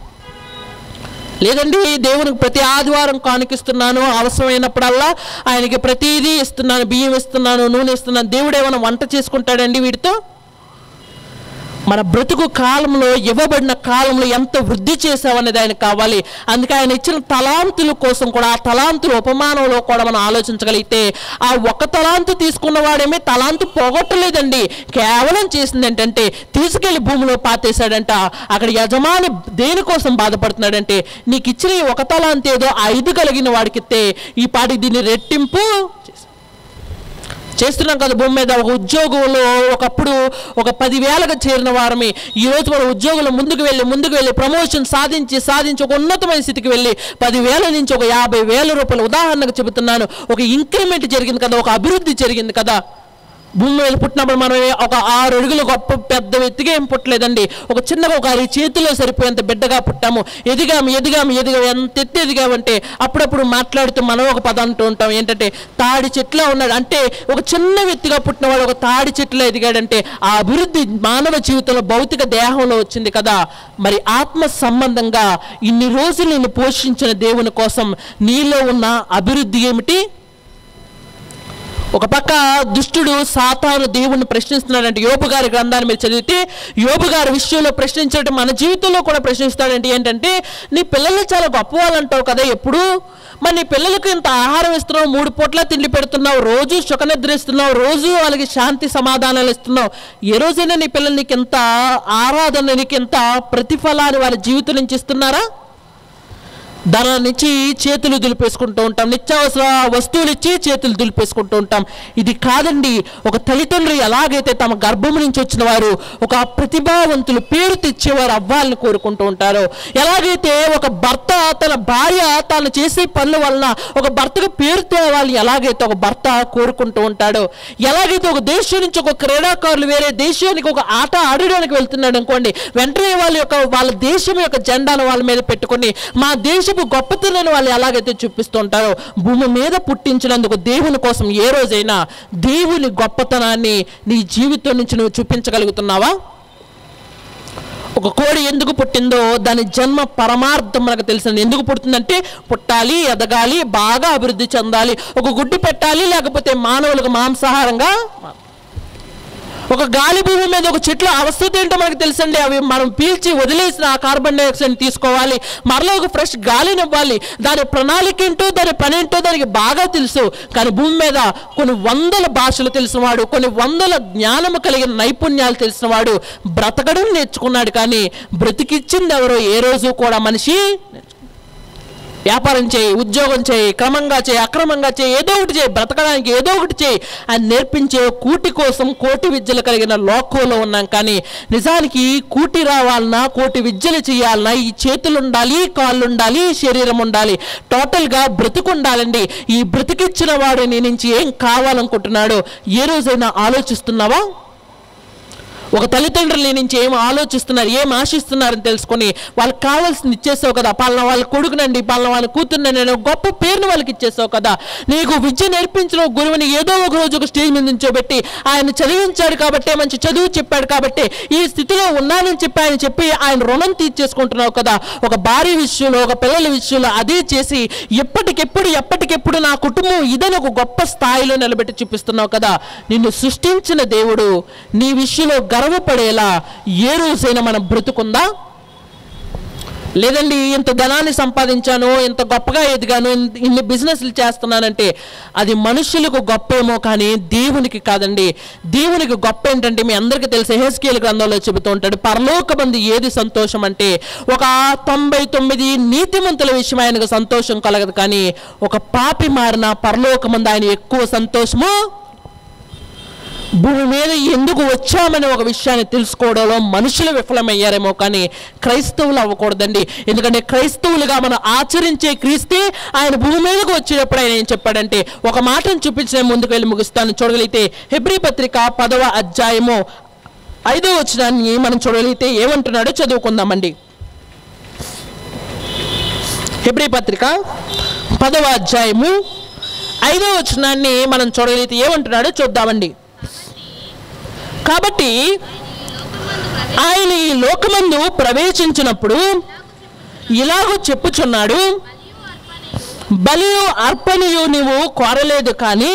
లేదండి దేవునికి ప్రతి ఆదివారం కానుకిస్తున్నాను అవసరమైనప్పుడల్లా ఆయనకి ప్రతిదీ ఇస్తున్నాను బియ్యం ఇస్తున్నాను నూనె ఇస్తున్నాను దేవుడు ఏమైనా వంట చేసుకుంటాడండి వీటితో మన బ్రతుకు కాలంలో ఇవ్వబడిన కాలంలో ఎంత వృద్ధి చేసామనేది ఆయన కావాలి అందుకే ఆయన ఇచ్చిన తలాంతుల కోసం కూడా ఆ తలాంతుల ఉపమానంలో కూడా మనం ఆలోచించగలిగితే ఆ ఒక్క తలాంతు తీసుకున్న వాడేమీ తలాంతు పోగొట్టలేదండి కేవలం చేసింది ఏంటంటే తీసుకెళ్లి భూమిలో పాతేశాడంట అక్కడ యజమాని దేనికోసం బాధపడుతున్నాడంటే నీకు ఇచ్చిన ఈ ఒక తలాంతు ఏదో ఐదు కలిగిన వాడికిస్తే ఈ పాటి దీన్ని రెట్టింపు చేశాడు. చేస్తున్నాం కదా భూమి మీద ఒక ఉద్యోగంలో ఒకప్పుడు ఒక పదివేలకు చేరిన వారమే ఈరోజు మన ఉద్యోగంలో ముందుకు వెళ్ళి ముందుకు వెళ్ళి ప్రమోషన్ సాధించి సాధించి ఒక ఉన్నతమైన స్థితికి వెళ్ళి పదివేల నుంచి ఒక యాభై వేల రూపాయలు ఉదాహరణకు చెబుతున్నాను ఒక ఇంక్రిమెంట్ జరిగింది కదా ఒక అభివృద్ధి జరిగింది కదా భూమి మీద పుట్టినప్పుడు మనం ఒక ఆరు అడుగులు గొప్ప పెద్ద ఎత్తుగా ఏం పుట్టలేదండి ఒక చిన్నగా ఒక అరి చేతిలో సరిపోయేంత బిడ్డగా పుట్టాము ఎదిగాము ఎదిగాము ఎదిగాము ఎంత ఎత్తు ఎదిగామంటే అప్పుడప్పుడు మాట్లాడుతూ మనం ఒక పదం అంటూ ఉంటాం ఏంటంటే తాడి చెట్లా ఉన్నాడు అంటే ఒక చిన్న వ్యక్తిగా పుట్టినవాడు ఒక తాడి చెట్టులో ఎదిగాడంటే ఆ అభివృద్ధి మానవ జీవితంలో భౌతిక దేహంలో వచ్చింది కదా మరి ఆత్మ సంబంధంగా ఇన్ని రోజులు నిన్ను పోషించిన దేవుని కోసం నీలో ఉన్న అభివృద్ధి ఏమిటి ఒక పక్క దుష్టుడు సాతాను దేవుణ్ణి ప్రశ్నిస్తున్నాడంటే యోబు గారి గ్రంథాన్ని మీరు చదివితే యోబు గారి విషయంలో ప్రశ్నించడం మన జీవితంలో కూడా ప్రశ్నిస్తాడంటే ఏంటంటే నీ పిల్లల్ని చాలా గొప్పవాళ్ళు అంటావు కదా ఎప్పుడు మరి నీ పిల్లలకు ఇంత ఆహారం ఇస్తున్నావు మూడు పూట్ల తిండి పెడుతున్నావు రోజు సుఖనిద్ర ఇస్తున్నావు రోజు వాళ్ళకి శాంతి సమాధానాలు ఇస్తున్నావు ఏ రోజైనా నీ పిల్లలు నీకు ఎంత ఆరాధన నీకు ఎంత ప్రతిఫలాన్ని వారి జీవితం నుంచి ఇస్తున్నారా ధనాన్ని ఇచ్చి చేతులు దులిపేసుకుంటూ ఉంటాం నిత్యావసర వస్తువులు ఇచ్చి చేతులు దులిపేసుకుంటూ ఉంటాం ఇది కాదండి ఒక తల్లిదండ్రులు ఎలాగైతే తమ గర్భం నుంచి వచ్చిన వారు ఒక ప్రతిభావంతులు పేరు తెచ్చేవారు అవ్వాలని కోరుకుంటూ ఉంటారో ఎలాగైతే ఒక భర్త తన భార్య తాను చేసే పనుల వలన ఒక భర్తకు పేరు తేవాలి ఎలాగైతే ఒక భర్త కోరుకుంటూ ఉంటాడో ఎలాగైతే ఒక దేశం నుంచి ఒక క్రీడాకారులు వేరే దేశానికి ఒక ఆట ఆడడానికి వెళ్తున్నాడు అనుకోండి వెంటనే వాళ్ళ యొక్క వాళ్ళ దేశం యొక్క జెండాను వాళ్ళ మీద పెట్టుకొని మా దేశపు గొప్పతనాన్ని వాళ్ళు ఎలాగైతే చూపిస్తూ ఉంటారో భూమి మీద పుట్టించినందుకు దేవుని కోసం ఏ రోజైనా దేవుని గొప్పతనాన్ని నీ జీవితం నుంచి నువ్వు చూపించగలుగుతున్నావా ఒక కోడి ఎందుకు పుట్టిందో దాని జన్మ పరమార్థం మనకు తెలిసింది ఎందుకు పుడుతుందంటే పుట్టాలి ఎదగాలి బాగా అభివృద్ధి చెందాలి ఒక గుడ్డు పెట్టాలి లేకపోతే మానవులకు మాంసాహారంగా ఒక గాలి భూమి మీద ఒక చెట్ల అవస్థత ఏంటో మనకు తెలుసండి అవి మనం పీల్చి వదిలేసిన ఆ కార్బన్ డైఆక్సైడ్ తీసుకోవాలి మరలా ఒక ఫ్రెష్ గాలిని ఇవ్వాలి దాని ప్రణాళిక ఏంటో దాని పని ఏంటో దానికి బాగా తెలుసు కానీ భూమి మీద కొన్ని వందల భాషలు తెలిసినవాడు కొన్ని వందల జ్ఞానము కలిగిన నైపుణ్యాలు తెలిసినవాడు బ్రతకడం నేర్చుకున్నాడు కానీ బ్రతికిచ్చింది ఎవరో ఏ రోజు కూడా మనిషి వ్యాపారం చేయి ఉద్యోగం చేయి క్రమంగా చేయి అక్రమంగా చేయి ఏదో ఒకటి చేయి బ్రతకడానికి ఏదో ఒకటి చేయి అని నేర్పించే కూటి కోసం కోటి విద్యలు కలిగిన లోకంలో ఉన్నాం కానీ నిజానికి కూటి రావాలన్నా కోటి విద్యలు చేయాలన్నా ఈ చేతులు ఉండాలి కాళ్ళు ఉండాలి ఈ శరీరం ఉండాలి టోటల్గా బ్రతుకు ఉండాలండి ఈ బ్రతికిచ్చిన వాడు నీ నుంచి ఏం కావాలనుకుంటున్నాడో ఏ రోజైనా ఆలోచిస్తున్నావా ఒక తల్లిదండ్రుల నుంచి ఏం ఆలోచిస్తున్నారు ఏం ఆశిస్తున్నారని తెలుసుకొని వాళ్ళకి కావాల్సింది ఇచ్చేసావు కదా పాలన వాళ్ళ కొడుకునండి పాలన వాళ్ళ కూతురునండి నేను గొప్ప పేరును వాళ్ళకి ఇచ్చేసావు కదా నీకు విద్య నేర్పించిన గురువుని ఏదో ఒక రోజు ఒక స్టేజ్ మీద నుంచోబెట్టి ఆయన చదివించాడు కాబట్టి మంచి చదువు చెప్పాడు కాబట్టి ఈ స్థితిలో ఉన్నానని చెప్పి ఆయన చెప్పి ఆయన రుణం తీర్చేసుకుంటున్నావు కదా ఒక భార్య విషయంలో ఒక పిల్లల విషయంలో అదే చేసి ఎప్పటికెప్పుడు ఎప్పటికెప్పుడు నా కుటుంబం ఇదని ఒక గొప్ప స్థాయిలో నిలబెట్టి చూపిస్తున్నావు కదా నిన్ను సృష్టించిన దేవుడు నీ విషయంలో గర్వపడేలా ఏ రోజైనా మనం బ్రతుకుందా లేదండి ఇంత ధనాన్ని సంపాదించాను ఇంత గొప్పగా ఎదిగాను ఇన్- ఇన్ని బిజినెస్లు చేస్తున్నానంటే అది మనుషులకు గొప్ప ఏమో కానీ దేవునికి కాదండి దేవునికి గొప్ప ఏంటంటే మీ అందరికీ తెలిసే హెస్కేల్ గ్రంథంలో చెబుతూ ఉంటాడు పరలోకమంది ఏది సంతోషం అంటే ఒక తొంభై తొమ్మిది నీతిమంతుల విషయం ఆయనకు సంతోషం కలగదు కానీ ఒక పాపి మారిన పరలోకమంది ఆయన ఎక్కువ సంతోషము భూమి మీద ఎందుకు వచ్చామనే ఒక విషయాన్ని తెలుసుకోవడంలో మనుషులు విఫలమయ్యారేమో కానీ క్రైస్తవులు అవ్వకూడదండి ఎందుకంటే క్రైస్తవులుగా మనం ఆచరించే క్రీస్తే ఆయన భూమి మీదకు వచ్చేటప్పుడు ఆయన ఏం చెప్పాడంటే ఒక మాటను చూపించిన ముందుకు వెళ్ళి ముగిస్తాను చూడగలిగితే హెబ్రి పత్రిక పదవ అధ్యాయము ఐదో వచనాన్ని మనం చూడగలిగితే ఏమంటున్నాడో చదువుకుందామండి హెబ్రి పత్రిక పదవ అధ్యాయము ఐదో వచనాన్ని మనం చూడగలిగితే ఏమంటున్నాడో చూద్దామండి కాబట్టి ఆయన ఈ లోకమందు ప్రవేశించినప్పుడు ఇలాగూ చెప్పుచున్నాడు బలియు అర్పణయు నీవు కోరలేదు కానీ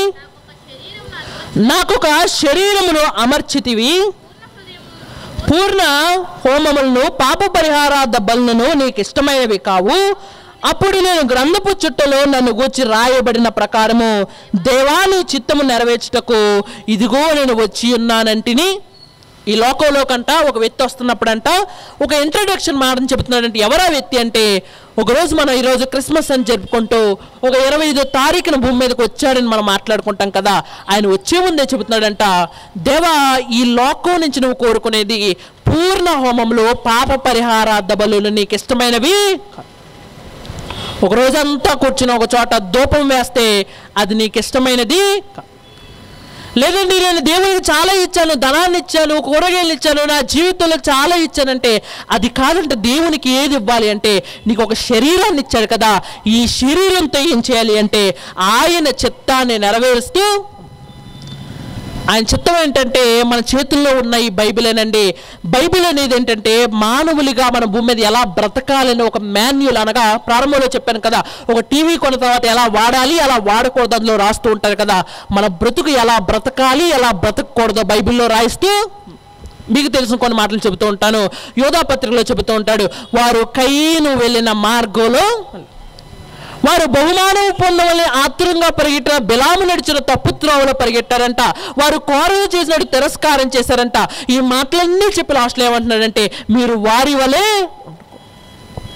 నాకొక శరీరమును అమర్చితివి పూర్ణ హోమములను పాప పరిహారార్థ బలులను నీకు ఇష్టమైనవి కావు అప్పుడు నేను గ్రంథపు చుట్టలో నన్ను గూర్చి రాయబడిన ప్రకారము దేవాని చిత్తము నెరవేర్చుటకు ఇదిగో నేను వచ్చి ఉన్నానంటిని ఈ లోకంలో కంట ఒక వ్యక్తి వస్తున్నప్పుడంట ఒక ఇంట్రడక్షన్ మాటని చెబుతున్నాడంటే ఎవరా వ్యక్తి అంటే ఒకరోజు మనం ఈరోజు క్రిస్మస్ అని జరుపుకుంటూ ఒక ఇరవై ఐదో తారీఖున భూమి మీదకి వచ్చాడని మనం మాట్లాడుకుంటాం కదా ఆయన వచ్చే ముందే చెబుతున్నాడంట దేవా ఈ లోకం నుంచి నువ్వు కోరుకునేది పూర్ణ హోమంలో పాప పరిహారార్థ బలులు నీకు ఇష్టమైనవి ఒక రోజంతా కూర్చుని ఒక చోట ధూపం వేస్తే అది నీకు ఇష్టమైనది కా- లేదండి నేను దేవునికి చాలా ఇచ్చాను ధనాన్ని ఇచ్చాను కూరగాయలు ఇచ్చాను నా జీవితంలో చాలా ఇచ్చానంటే అది కాదంటే దేవునికి ఏది ఇవ్వాలి అంటే నీకు ఒక శరీరాన్ని ఇచ్చాడు కదా ఈ శరీరంతో ఏం చేయాలి అంటే ఆయన చిత్తాన్ని నెరవేరుస్తూ ఆయన చిత్తం ఏంటంటే మన చేతుల్లో ఉన్న ఈ బైబిలేనండి బైబిల్ అనేది ఏంటంటే మానవులుగా మన భూమి మీద ఎలా బ్రతకాలని ఒక మాన్యుల్ అనగా ప్రారంభంలో చెప్పాను కదా ఒక టీవీ కొన్న తర్వాత ఎలా వాడాలి ఎలా వాడకూడదు అందులో రాస్తూ ఉంటారు కదా మన బ్రతుకు ఎలా బ్రతకాలి ఎలా బ్రతకూడదో బైబిల్లో రాయిస్తూ మీకు తెలిసిన కొన్ని మాటలు చెబుతూ ఉంటాను యోధా పత్రికలో చెబుతూ ఉంటాడు వారు కయ్యను వెళ్ళిన మార్గంలో వారు బహుమానం పొందవలని ఆతురంగా పరిగెట్టిన బిలాము నడిచిన తప్పు త్రోవలో పరిగెట్టారంట వారు కోరలు చేసినట్టు తిరస్కారం చేశారంట ఈ మాటలన్నీ చెప్పి లాస్ట్లో ఏమంటున్నాడంటే మీరు వారి వలె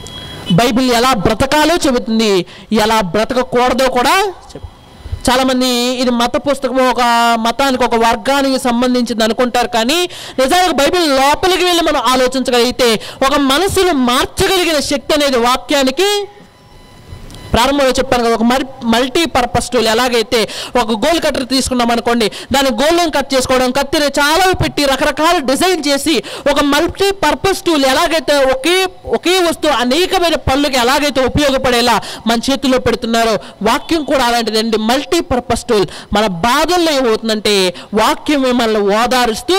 బైబిల్ ఎలా బ్రతకాలో చెబుతుంది ఎలా బ్రతకకూడదో కూడా చెబుతుంది చాలామంది ఇది మత పుస్తకం ఒక మతానికి ఒక వర్గానికి సంబంధించింది అనుకుంటారు కానీ నిజానికి బైబిల్ లోపలికి వెళ్ళి మనం ఆలోచించగలిగితే ఒక మనసును మార్చగలిగిన శక్తి అనేది వాక్యానికి ప్రారంభంలో చెప్పాను కదా ఒక మల్ మల్టీ పర్పస్ టూల్ ఎలాగైతే ఒక గోల్ కట్టర్ తీసుకున్నాం అనుకోండి దాని గోల్ని కట్ చేసుకోవడం కత్తిని చాలా పెట్టి రకరకాల డిజైన్ చేసి ఒక మల్టీ పర్పస్ టూల్ ఎలాగైతే ఒకే ఒకే వస్తువు అనేకమైన పనులకి ఎలాగైతే ఉపయోగపడేలా మన చేతిలో పెడుతున్నారో వాక్యం కూడా అలాంటిదండి మల్టీ పర్పస్ టూల్ మన బాధల్లో ఏమవుతుందంటే వాక్యం మనల్ని ఓదారుస్తూ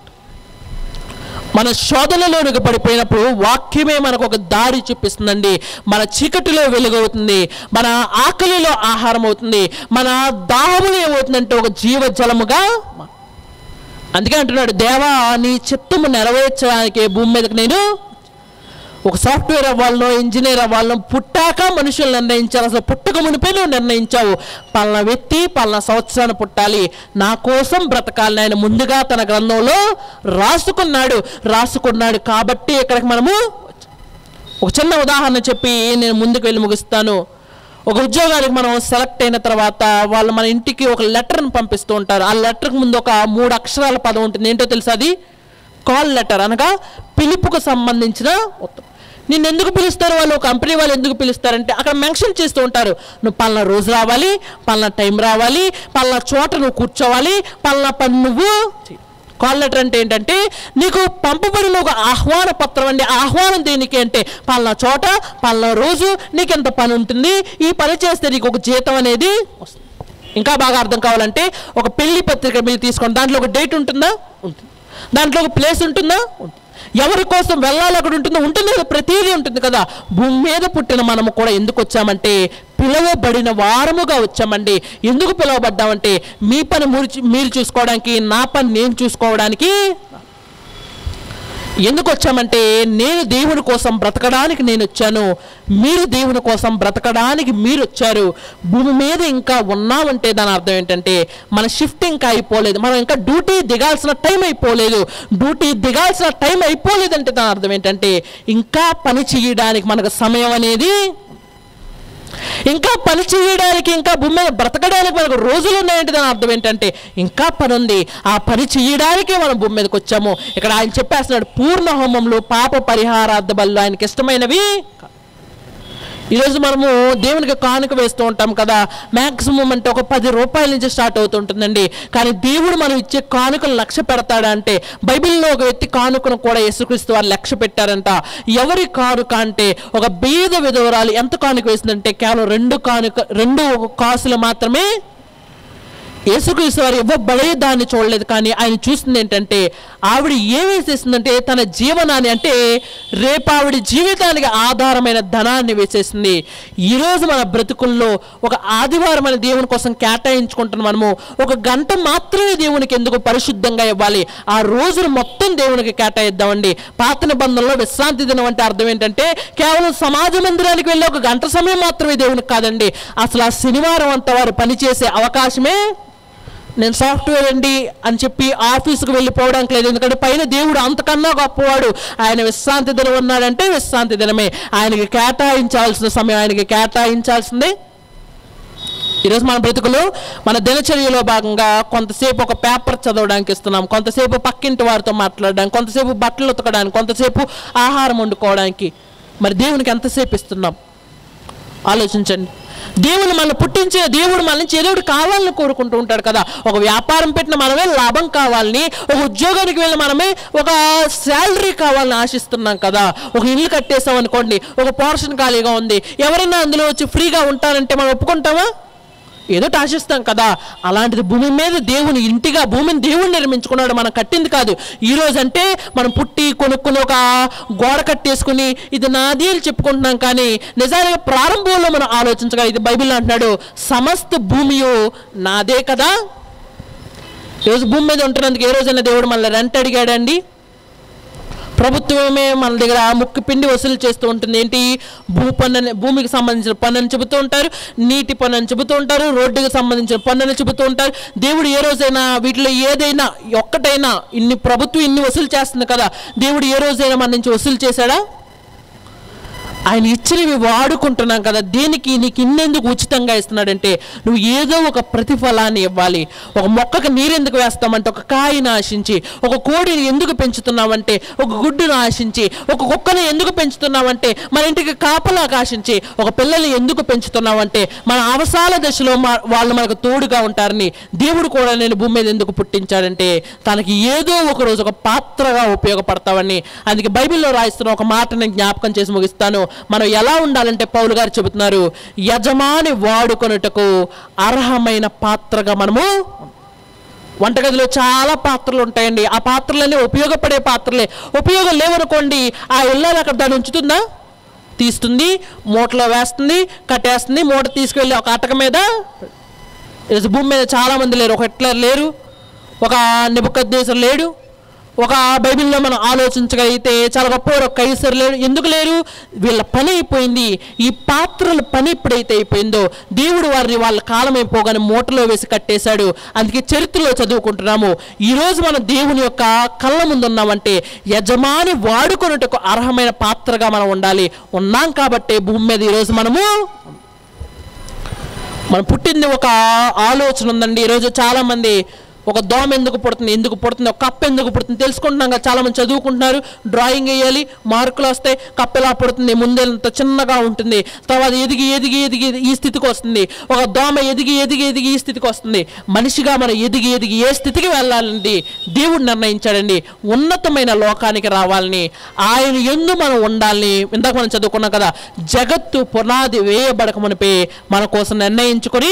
మన శోధనలోనికి పడిపోయినప్పుడు వాక్యమే మనకు ఒక దారి చూపిస్తుందండి మన చీకటిలో వెలుగవుతుంది మన ఆకలిలో ఆహారం అవుతుంది మన దాహములు ఏమవుతుందంటే ఒక జీవజలముగా మా- అందుకే అంటున్నాడు దేవా నీ చిత్తము నెరవేర్చడానికి భూమి మీదకి నేను ఒక సాఫ్ట్వేర్ అవ్వాలనో ఇంజనీర్ అవ్వాలనో పుట్టాక మనుషులు నిర్ణయించారు అసలు పుట్టక మునిపే నువ్వు నిర్ణయించావు పలానా వ్యక్తి పలానా సంవత్సరాన్ని పుట్టాలి నా కోసం బ్రతకాలని ఆయన ముందుగా తన గ్రంథంలో రాసుకున్నాడు రాసుకున్నాడు కాబట్టి ఇక్కడికి మనము ఒక చిన్న ఉదాహరణ చెప్పి నేను ముందుకు వెళ్ళి ముగిస్తాను ఒక ఉద్యోగానికి మనం సెలెక్ట్ అయిన తర్వాత వాళ్ళు మన ఇంటికి ఒక లెటర్ని పంపిస్తూ ఉంటారు ఆ లెటర్కి ముందు ఒక మూడు అక్షరాల పదం ఉంటుంది ఏంటో తెలుసా అది కాల్ లెటర్ అనగా పిలుపుకు సంబంధించిన ఉత్తరం నిన్ను ఎందుకు పిలుస్తారు వాళ్ళు కంపెనీ వాళ్ళు ఎందుకు పిలుస్తారంటే అక్కడ మెన్షన్ చేస్తూ ఉంటారు నువ్వు పలానా రోజు రావాలి పలానా టైం రావాలి పలానా చోట నువ్వు కూర్చోవాలి పలానా పని నువ్వు చెయ్యి. కాల్ లెటర్ అంటే ఏంటంటే నీకు పంపబడిన ఒక ఆహ్వాన పత్రం అండి ఆహ్వానం దేనికి అంటే పలానా చోట పలానా రోజు నీకు ఎంత పని ఉంటుంది ఈ పని చేస్తే నీకు ఒక జీతం అనేది వస్తుంది ఇంకా బాగా అర్థం కావాలంటే ఒక పెళ్లి పత్రిక మీరు తీసుకోండి దాంట్లో ఒక డేట్ ఉంటుందా ఉంటుంది దాంట్లో ఒక ప్లేస్ ఉంటుందా ఉంటుంది ఎవరి కోసం వెళ్ళాలి అక్కడ ఉంటుందో ఉంటుంది కదా ప్రతిదీ ఉంటుంది కదా భూమి మీద పుట్టిన మనము కూడా ఎందుకు వచ్చామంటే పిలువబడిన వారముగా వచ్చామండి ఎందుకు పిలువబడ్డామంటే మీ పని మీరు మీరు చూసుకోవడానికి నా పని నేను చూసుకోవడానికి ఎందుకు వచ్చామంటే నేను దేవుని కోసం బ్రతకడానికి నేను వచ్చాను మీరు దేవుని కోసం బ్రతకడానికి మీరు వచ్చారు భూమి మీద ఇంకా ఉన్నామంటే దాని అర్థం ఏంటంటే మన షిఫ్ట్ ఇంకా అయిపోలేదు మనం ఇంకా డ్యూటీ దిగాల్సిన టైం అయిపోలేదు డ్యూటీ దిగాల్సిన టైం అయిపోలేదంటే దాని అర్థం ఏంటంటే ఇంకా పని చేయడానికి మనకు సమయం అనేది ఇంకా పని చేయడానికి ఇంకా భూమి మీద బ్రతకడానికి మనకు రోజులు ఉన్నాయంటే దాని అర్థం ఏంటంటే ఇంకా పని ఉంది ఆ పని చేయడానికే మనం భూమి మీదకి వచ్చాము ఇక్కడ ఆయన చెప్పేస్తున్నాడు పూర్ణ హోమంలో పాప పరిహారార్థ బలు ఆయనకి ఇష్టమైనవి కాదు. ఈరోజు మనము దేవునికి కానుక వేస్తూ ఉంటాం కదా మ్యాక్సిమం అంటే ఒక పది రూపాయల నుంచి స్టార్ట్ అవుతుంటుందండి కానీ దేవుడు మనం ఇచ్చే కానుకలు లక్ష్య పెడతాడా అంటే బైబిల్లో ఒక వ్యక్తి కానుకను కూడా యేసుక్రీస్తు వారు లక్ష్య పెట్టారంట ఎవరి కానుక అంటే ఒక బీద విధవరాలు ఎంత కానుక వేసిందంటే కేవలం రెండు కానుక రెండు కాసులు మాత్రమే యేసుక్రీస్తు వారు ఇవ్వబడే దాన్ని చూడలేదు కానీ ఆయన చూసింది ఏంటంటే ఆవిడ ఏం వేసేసిందంటే తన జీవనాన్ని అంటే రేపు ఆవిడ జీవితానికి ఆధారమైన ధనాన్ని వేసేసింది ఈరోజు మన బ్రతుకుల్లో ఒక ఆదివారం అనే దేవుని కోసం కేటాయించుకుంటున్న మనము ఒక గంట మాత్రమే దేవునికి ఎందుకు పరిశుద్ధంగా ఇవ్వాలి ఆ రోజును మొత్తం దేవునికి కేటాయిద్దామండి పాత నిబంధనలో విశ్రాంతి దినం అంటే అర్థం ఏంటంటే కేవలం సమాజ మందిరానికి వెళ్ళి ఒక గంట సమయం మాత్రమే దేవునికి కాదండి అసలు ఆ శనివారం అంతా వారు పనిచేసే అవకాశమే నేను సాఫ్ట్వేర్ అండి అని చెప్పి ఆఫీసుకు వెళ్ళిపోవడానికి లేదు ఎందుకంటే పైన దేవుడు అంతకన్నా గొప్పవాడు ఆయన విశ్రాంతి దినం ఉన్నాడంటే విశ్రాంతి దినమే ఆయనకి కేటాయించాల్సిన సమయం ఆయనకి కేటాయించాల్సిందే ఈరోజు మన బ్రతుకులు మన దినచర్యలో భాగంగా కొంతసేపు ఒక పేపర్ చదవడానికి ఇస్తున్నాం కొంతసేపు పక్కింటి వారితో మాట్లాడడానికి కొంతసేపు బట్టలు ఉతకడానికి కొంతసేపు ఆహారం వండుకోవడానికి మరి దేవునికి ఎంతసేపు ఇస్తున్నాం ఆలోచించండి దేవుని మనం పుట్టించిన దేవుడు మన నుంచి ఏదో ఒకటి కావాలని కోరుకుంటూ ఉంటాడు కదా ఒక వ్యాపారం పెట్టిన మనమే లాభం కావాలని ఒక ఉద్యోగానికి వెళ్ళి మనమే ఒక శాలరీ కావాలని ఆశిస్తున్నాం కదా ఒక ఇల్లు కట్టేసాం అనుకోండి ఒక పోర్షన్ ఖాళీగా ఉంది ఎవరైనా అందులో వచ్చి ఫ్రీగా ఉంటారంటే మనం ఒప్పుకుంటామా ఏదో ఒకటి ఆశిస్తాం కదా అలాంటిది భూమి మీద దేవుని ఇంటిగా భూమిని దేవుడు నిర్మించుకున్నాడు మనం కట్టింది కాదు ఈ రోజు అంటే మనం పుట్టి కొనుక్కుని ఒక గోడ కట్టేసుకుని ఇది నాది అని చెప్పుకుంటున్నాం కానీ నిజానికి ప్రారంభంలో మనం ఆలోచించగా ఇది బైబిల్ అంటున్నాడు సమస్త భూమియు నాదే కదా ఈరోజు భూమి మీద ఉంటున్నందుకు ఏ రోజైనా దేవుడు మనల్ని రెంట్ అడిగాడండి ప్రభుత్వమే మన దగ్గర ముక్కు పిండి వసూలు చేస్తూ ఉంటుంది ఏంటి భూ పన్ను అని- భూమికి సంబంధించిన పన్ను అని చెబుతూ ఉంటారు నీటి పన్ను అని చెబుతూ ఉంటారు రోడ్డుకి సంబంధించిన పన్ను అని చెబుతూ ఉంటారు దేవుడు ఏ రోజైనా వీటిలో ఏదైనా ఒక్కటైనా ఇన్ని ప్రభుత్వం ఇన్ని వసూలు చేస్తుంది కదా దేవుడు ఏ రోజైనా మన నుంచి వసూలు చేశాడా ఆయన ఇచ్చినవి వాడుకుంటున్నాం కదా దేనికి నీకు ఇన్నెందుకు ఉచితంగా ఇస్తున్నాడంటే నువ్వు ఏదో ఒక ప్రతిఫలాన్ని ఇవ్వాలి ఒక మొక్కకు నీరెందుకు వేస్తామంటే ఒక కాయను ఆశించి ఒక కోడిని ఎందుకు పెంచుతున్నామంటే ఒక గుడ్డును ఆశించి ఒక కుక్కను ఎందుకు పెంచుతున్నామంటే మన ఇంటికి కాపలాకు ఆశించి ఒక పిల్లల్ని ఎందుకు పెంచుతున్నామంటే మన అవసాల దశలో మా వాళ్ళు మనకు తోడుగా ఉంటారని దేవుడు కూడా నేను భూమి మీద ఎందుకు పుట్టించాడంటే తనకి ఏదో ఒక రోజు ఒక పాత్రగా ఉపయోగపడతామని అందుకే బైబిల్లో రాయిస్తున్న ఒక మాట నేను జ్ఞాపకం చేసి ముగిస్తాను మనం ఎలా ఉండాలంటే పౌలు గారు చెబుతున్నారు యజమాని వాడుకొనుటకు అర్హమైన పాత్రగా మనము వంటగదిలో చాలా పాత్రలు ఉంటాయండి ఆ పాత్రలన్నీ ఉపయోగపడే పాత్రలే ఉపయోగం లేవనుకోండి ఆ ఇల్లాలు అక్కడ దాన్ని ఉంచుతుందా తీస్తుంది మూటలో వేస్తుంది కట్టేస్తుంది మూట తీసుకువెళ్ళి ఒక అటక మీద ఈరోజు భూమి మీద చాలామంది లేరు ఒక హిట్లర్ లేరు ఒక నిబుకద్దేశం లేడు ఒక బైబిల్లో మనం ఆలోచించగలిగితే చాలా గొప్ప ఒక కైసర్ లేడు ఎందుకు లేరు వీళ్ళ పని అయిపోయింది ఈ పాత్రల పని ఎప్పుడైతే అయిపోయిందో దేవుడు వారిని వాళ్ళ కాలం అయిపోగానే మూటలో వేసి కట్టేశాడు అందుకే చరిత్రలో చదువుకుంటున్నాము ఈరోజు మనం దేవుని యొక్క కళ్ళ ముందు ఉన్నామంటే యజమాని వాడుకొనుటకు అర్హమైన పాత్రగా మనం ఉండాలి ఉన్నాం కాబట్టి భూమి మీద ఈరోజు మనము మనం పుట్టింది ఒక ఆలోచన ఉందండి ఈరోజు చాలామంది ఒక దోమ ఎందుకు పుడుతుంది ఎందుకు పుడుతుంది ఒక కప్ప ఎందుకు పుడుతుంది తెలుసుకుంటున్నాం కదా చాలామంది చదువుకుంటున్నారు డ్రాయింగ్ వేయాలి మార్కులు వస్తాయి కప్ప ఎలా పుడుతుంది ముందెంత చిన్నగా ఉంటుంది తర్వాత ఎదిగి ఎదిగి ఎదిగి ఈ స్థితికి వస్తుంది ఒక దోమ ఎదిగి ఎదిగి ఎదిగి ఈ స్థితికి వస్తుంది మనిషిగా మనం ఎదిగి ఎదిగి ఏ స్థితికి వెళ్ళాలండి దేవుడు నిర్ణయించాడండి ఉన్నతమైన లోకానికి రావాలని ఆయన ఎందు మనం ఉండాలని ఇందాక మనం చదువుకున్నాం కదా జగత్తు పునాది వేయబడక మునిపే మన కోసం నిర్ణయించుకొని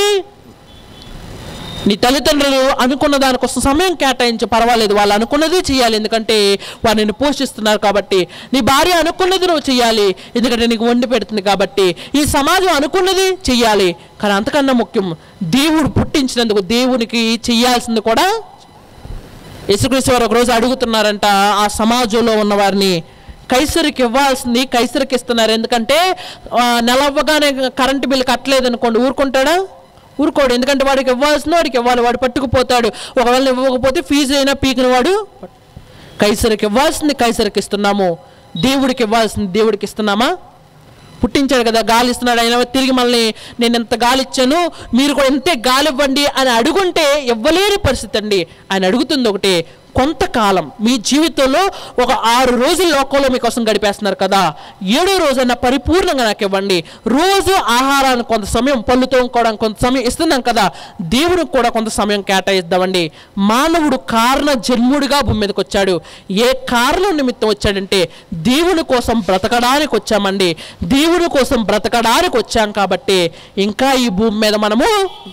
నీ తల్లిదండ్రులు అనుకున్న దానికోసం సమయం కేటాయించి పర్వాలేదు వాళ్ళు అనుకున్నది చేయాలి ఎందుకంటే వారు నిన్ను పోషిస్తున్నారు కాబట్టి నీ భార్య అనుకున్నది నువ్వు చేయాలి ఎందుకంటే నీకు వండి పెడుతుంది కాబట్టి ఈ సమాజం అనుకున్నది చెయ్యాలి కానీ అంతకన్నా ముఖ్యం దేవుడు పుట్టించినందుకు దేవునికి చెయ్యాల్సింది కూడా యేసుక్రీస్తు వారు ఒకరోజు అడుగుతున్నారంట ఆ సమాజంలో ఉన్న వారిని కైసరికి ఇవ్వాల్సింది కైసరికి ఇస్తున్నారు ఎందుకంటే ఆ, నెల అవ్వగానే కరెంటు బిల్లు కట్టలేదు అనుకోండి ఊరుకుంటాడా ఊరుకోడు ఎందుకంటే వాడికి ఇవ్వాల్సిన వాడికి ఇవ్వాలి వాడు పట్టుకుపోతాడు ఒకవేళ ఇవ్వకపోతే ఫీజు అయినా పీకిన వాడు కైసరికి ఇవ్వాల్సింది కైసరికి ఇస్తున్నాము దేవుడికి ఇవ్వాల్సింది దేవుడికి ఇస్తున్నామా పుట్టించాడు కదా గాలి ఇస్తున్నాడు ఆయన తిరిగి మళ్ళీ నేను ఎంత గాలి ఇచ్చాను మీరు కూడా ఎంతే గాలి ఇవ్వండి అని అడుగుంటే ఇవ్వలేని పరిస్థితి అండి ఆయన అడుగుతుంది ఒకటే కొంతకాలం మీ జీవితంలో ఒక ఆరు రోజుల లోకంలో మీకోసం గడిపేస్తున్నారు కదా ఏడో రోజైనా పరిపూర్ణంగా నాకు ఇవ్వండి రోజు ఆహారాన్ని కొంత సమయం పళ్ళు తోముకోవడానికి కొంత సమయం ఇస్తున్నాం కదా దేవుడికి కూడా కొంత సమయం కేటాయిద్దామండి మానవుడు కారణ జన్ముడిగా భూమి మీదకి వచ్చాడు ఏ కారణం నిమిత్తం వచ్చాడంటే దేవుని కోసం బ్రతకడానికి వచ్చామండి దేవుని కోసం బ్రతకడానికి వచ్చాం కాబట్టి ఇంకా ఈ భూమి మీద మనము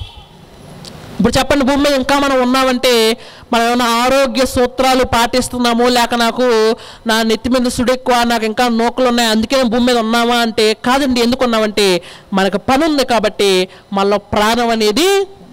ఇప్పుడు చెప్పండి భూమి మీద ఇంకా మనం ఉన్నామంటే మనం ఏమైనా ఆరోగ్య సూత్రాలు పాటిస్తున్నాము లేక నాకు నా నెత్తి మీద సుడెక్కువ నాకు ఇంకా నూకలు ఉన్నాయి అందుకే నేను భూమి మీద ఉన్నామా అంటే కాదండి ఎందుకు ఉన్నామంటే మనకు పని ఉంది కాబట్టి మనలో ప్రాణం అనేది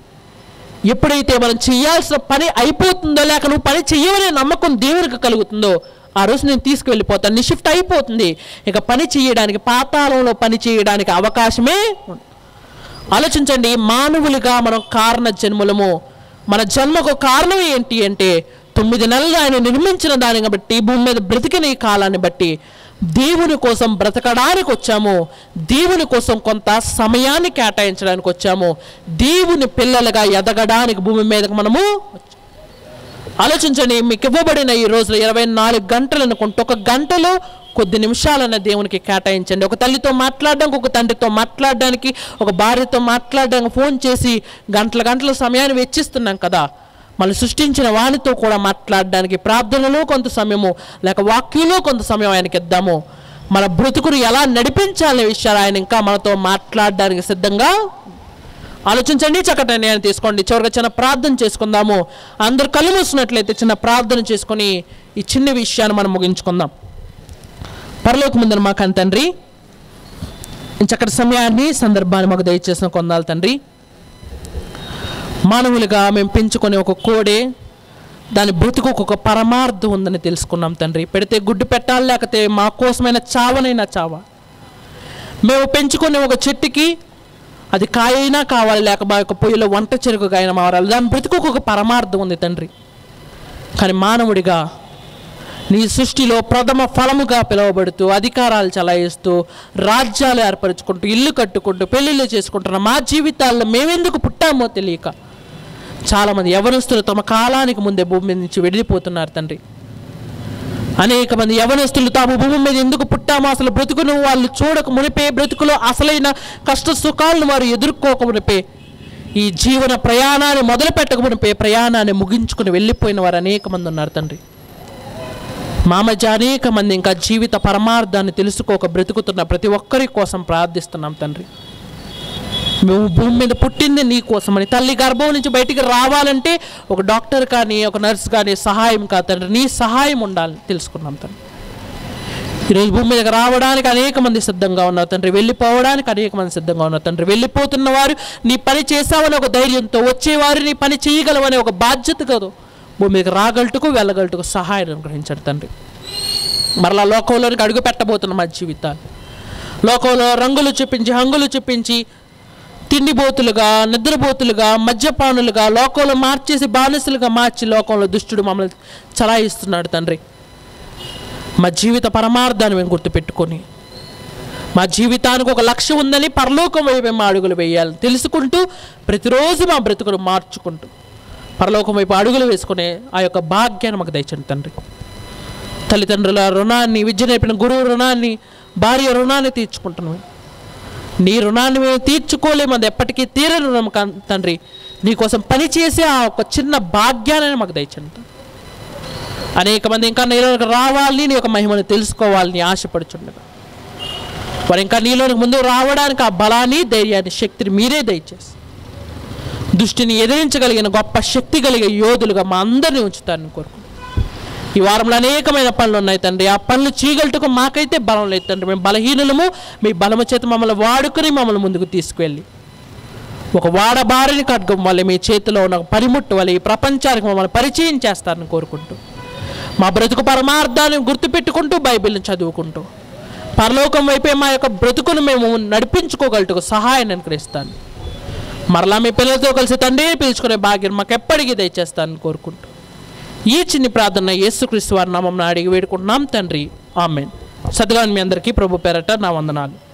ఎప్పుడైతే మనం చేయాల్సిన పని అయిపోతుందో లేక నువ్వు పని చెయ్యవనే నమ్మకం దేవునికి కలుగుతుందో ఆ రోజు నేను తీసుకువెళ్ళిపోతాను నీ షిఫ్ట్ అయిపోతుంది ఇక పని చేయడానికి పాతాళంలో పని చేయడానికి అవకాశమే ఉండదు. ఆలోచించండి మానవులుగా మనం కారణ జన్మలము మన జన్మకు కారణం ఏంటి అంటే తొమ్మిది నెలలు ఆయన నిర్మించిన దానిని బట్టి భూమి మీద బ్రతికిన ఈ కాలాన్ని బట్టి దేవుని కోసం బ్రతకడానికి వచ్చాము దేవుని కోసం కొంత సమయాన్ని కేటాయించడానికి వచ్చాము దేవుని పిల్లలుగా ఎదగడానికి భూమి మీదకు మనము ఆలోచించండి మీకు ఇవ్వబడిన ఈ రోజులో ఇరవై నాలుగు గంటలు అనుకుంటే ఒక గంటలో కొద్ది నిమిషాలన్న దేవునికి కేటాయించండి ఒక తల్లితో మాట్లాడడానికి ఒక తండ్రితో మాట్లాడడానికి ఒక భార్యతో మాట్లాడడానికి ఫోన్ చేసి గంటల గంటల సమయాన్ని వెచ్చిస్తున్నాం కదా మనం సృష్టించిన వానితో కూడా మాట్లాడడానికి ప్రార్థనలో కొంత సమయము లేక వాక్యంలో కొంత సమయం ఆయనకి ఇద్దాము మన బ్రతుకును ఎలా నడిపించాలనే విషయాలు ఆయన ఇంకా మనతో మాట్లాడడానికి సిద్ధంగా ఆలోచించండి చక్కటి నిర్ణయాన్ని తీసుకోండి చివరిగా చిన్న ప్రార్థన చేసుకుందాము అందరు కళ్ళు మూసినట్లయితే చిన్న ప్రార్థన చేసుకొని ఈ చిన్న విషయాన్ని మనం ముగించుకుందాం పరలోక ముందర మాకు అని తండ్రి ఈ చక్కటి సమయాన్ని సందర్భాన్ని మాకు దయచేసిన కొందాలి తండ్రి మానవులుగా మేము పెంచుకునే ఒక కోడే దాని బ్రతుకు ఒక పరమార్థం ఉందని తెలుసుకున్నాం తండ్రి పెడితే గుడ్డు పెట్టాలి లేకపోతే మా కోసమైన చావనైనా చావా మేము పెంచుకునే ఒక చెట్టుకి అది కాయైనా కావాలి లేక మా యొక్క పొయ్యిలో వంట చెరుకుగా అయినా మారాలి దాని బ్రతుకు ఒక పరమార్థం ఉంది తండ్రి కానీ మానవుడిగా నీ సృష్టిలో ప్రథమ ఫలముగా పిలువబడుతూ అధికారాలు చలాయిస్తూ రాజ్యాలు ఏర్పరచుకుంటూ ఇల్లు కట్టుకుంటూ పెళ్ళిళ్ళు చేసుకుంటున్న మా జీవితాల్లో మేమెందుకు పుట్టామో తెలియక చాలామంది యవనస్తులు తమ కాలానికి ముందే భూమి మీద నుంచి వెళ్ళిపోతున్నారు తండ్రి అనేక మంది యవనస్తులు తాము భూమి మీద ఎందుకు పుట్టామో అసలు బ్రతుకును వాళ్ళు చూడక మునిపే బ్రతుకులో అసలైన కష్ట సుఖాలను వారు ఎదుర్కోక మునిపే ఈ జీవన ప్రయాణాన్ని మొదలు పెట్టక మునిపే ప్రయాణాన్ని ముగించుకుని వెళ్ళిపోయిన వారు అనేక మంది ఉన్నారు తండ్రి మా మధ్య అనేక మంది ఇంకా జీవిత పరమార్థాన్ని తెలుసుకోక బ్రతుకుతున్న ప్రతి ఒక్కరి కోసం ప్రార్థిస్తున్నాం తండ్రి మేము భూమి మీద పుట్టింది నీ కోసమని తల్లి గర్భం నుంచి బయటికి రావాలంటే ఒక డాక్టర్ కానీ ఒక నర్స్ కానీ సహాయం కాదు తండ్రి నీ సహాయం ఉండాలి తెలుసుకున్నాం తండ్రి ఈరోజు భూమి మీదకి రావడానికి అనేక మంది సిద్ధంగా ఉన్నారు తండ్రి వెళ్ళిపోవడానికి అనేక మంది సిద్ధంగా ఉన్నారు తండ్రి వెళ్ళిపోతున్న వారు నీ పని చేసావని ఒక ధైర్యంతో వచ్చేవారు నీ పని చేయగలవనే ఒక బాధ్యత కాదు భూమి మీదకి రాగలటుకు వెళ్ళగలటుకు సహాయం అనుగ్రహించాడు తండ్రి మరలా లోకంలోనికి అడుగు పెట్టబోతున్న మా జీవితాలు లోకంలో రంగులు చూపించి హంగులు చూపించి తిండిబోతులుగా నిద్రబోతులుగా మద్యపానులుగా లోకంలో మార్చేసి బానిసలుగా మార్చి లోకంలో దుష్టుడు మమ్మల్ని చలాయిస్తున్నాడు తండ్రి మా జీవిత పరమార్థాన్ని మేము గుర్తుపెట్టుకొని మా జీవితానికి ఒక లక్ష్యం ఉందని పరలోకం వైపు మా అడుగులు వేయాలి తెలుసుకుంటూ ప్రతిరోజు మా బ్రతుకును మార్చుకుంటూ పరలోకం వైపు అడుగులు వేసుకునే ఆ యొక్క భాగ్యాన్ని మాకు దయచండి తండ్రి తల్లిదండ్రుల రుణాన్ని విద్య నేర్పిన గురువు రుణాన్ని భార్య రుణాన్ని తీర్చుకుంటున్నాం నీ రుణాన్ని మేము తీర్చుకోలేము అది ఎప్పటికీ తీరని రుణం కా- తండ్రి నీకోసం పని చేసే ఆ ఒక చిన్న భాగ్యాన్ని మాకు దయచండి అనేక మంది ఇంకా నీలోకి రావాలి నీ యొక్క మహిమను తెలుసుకోవాలని ఆశపడుచుండగా వారు ఇంకా నీలోనికి ముందు రావడానికి ఆ బలాన్ని ధైర్యాన్ని శక్తిని మీరే దయచేసి దృష్టిని ఎదిరించగలిగిన గొప్ప శక్తి కలిగే యోధులుగా మా అందరినీ ఉంచుతారని కోరుకుంటున్నాను ఈ వారంలో అనేకమైన పనులు ఉన్నాయి తండ్రి ఆ పనులు చేయగలటకు మాకైతే బలం లేదు తండ్రి మేము బలహీనులము మీ బలము చేత మమ్మల్ని వాడుకొని మమ్మల్ని ముందుకు తీసుకువెళ్ళి ఒక వాడబారిని ఖడ్గం వల్ల మీ చేతిలో ఉన్న ఒక పనిముట్టు వల్ల ఈ ప్రపంచానికి మమ్మల్ని పరిచయం చేస్తారని కోరుకుంటూ మా బ్రతుకు పరమార్థాన్ని గుర్తుపెట్టుకుంటూ బైబిల్ని చదువుకుంటూ పరలోకం వైపే మా యొక్క బ్రతుకును మేము నడిపించుకోగలటకు సహాయాన్ని అనుగ్రహిస్తాను మరలా మీ పిల్లలతో కలిసి తండ్రి పిలుచుకునే భాగ్యం మాకు ఎప్పటికీ దయచేస్తానని కోరుకుంటూ ఈ చిన్ని ప్రార్థన యేసుక్రీస్తు వారి నామం అడిగి వేడుకుంటున్నాం తండ్రి ఆమెన్ సద్గాన్ మీ అందరికీ ప్రభు పేరట నా వందనాలు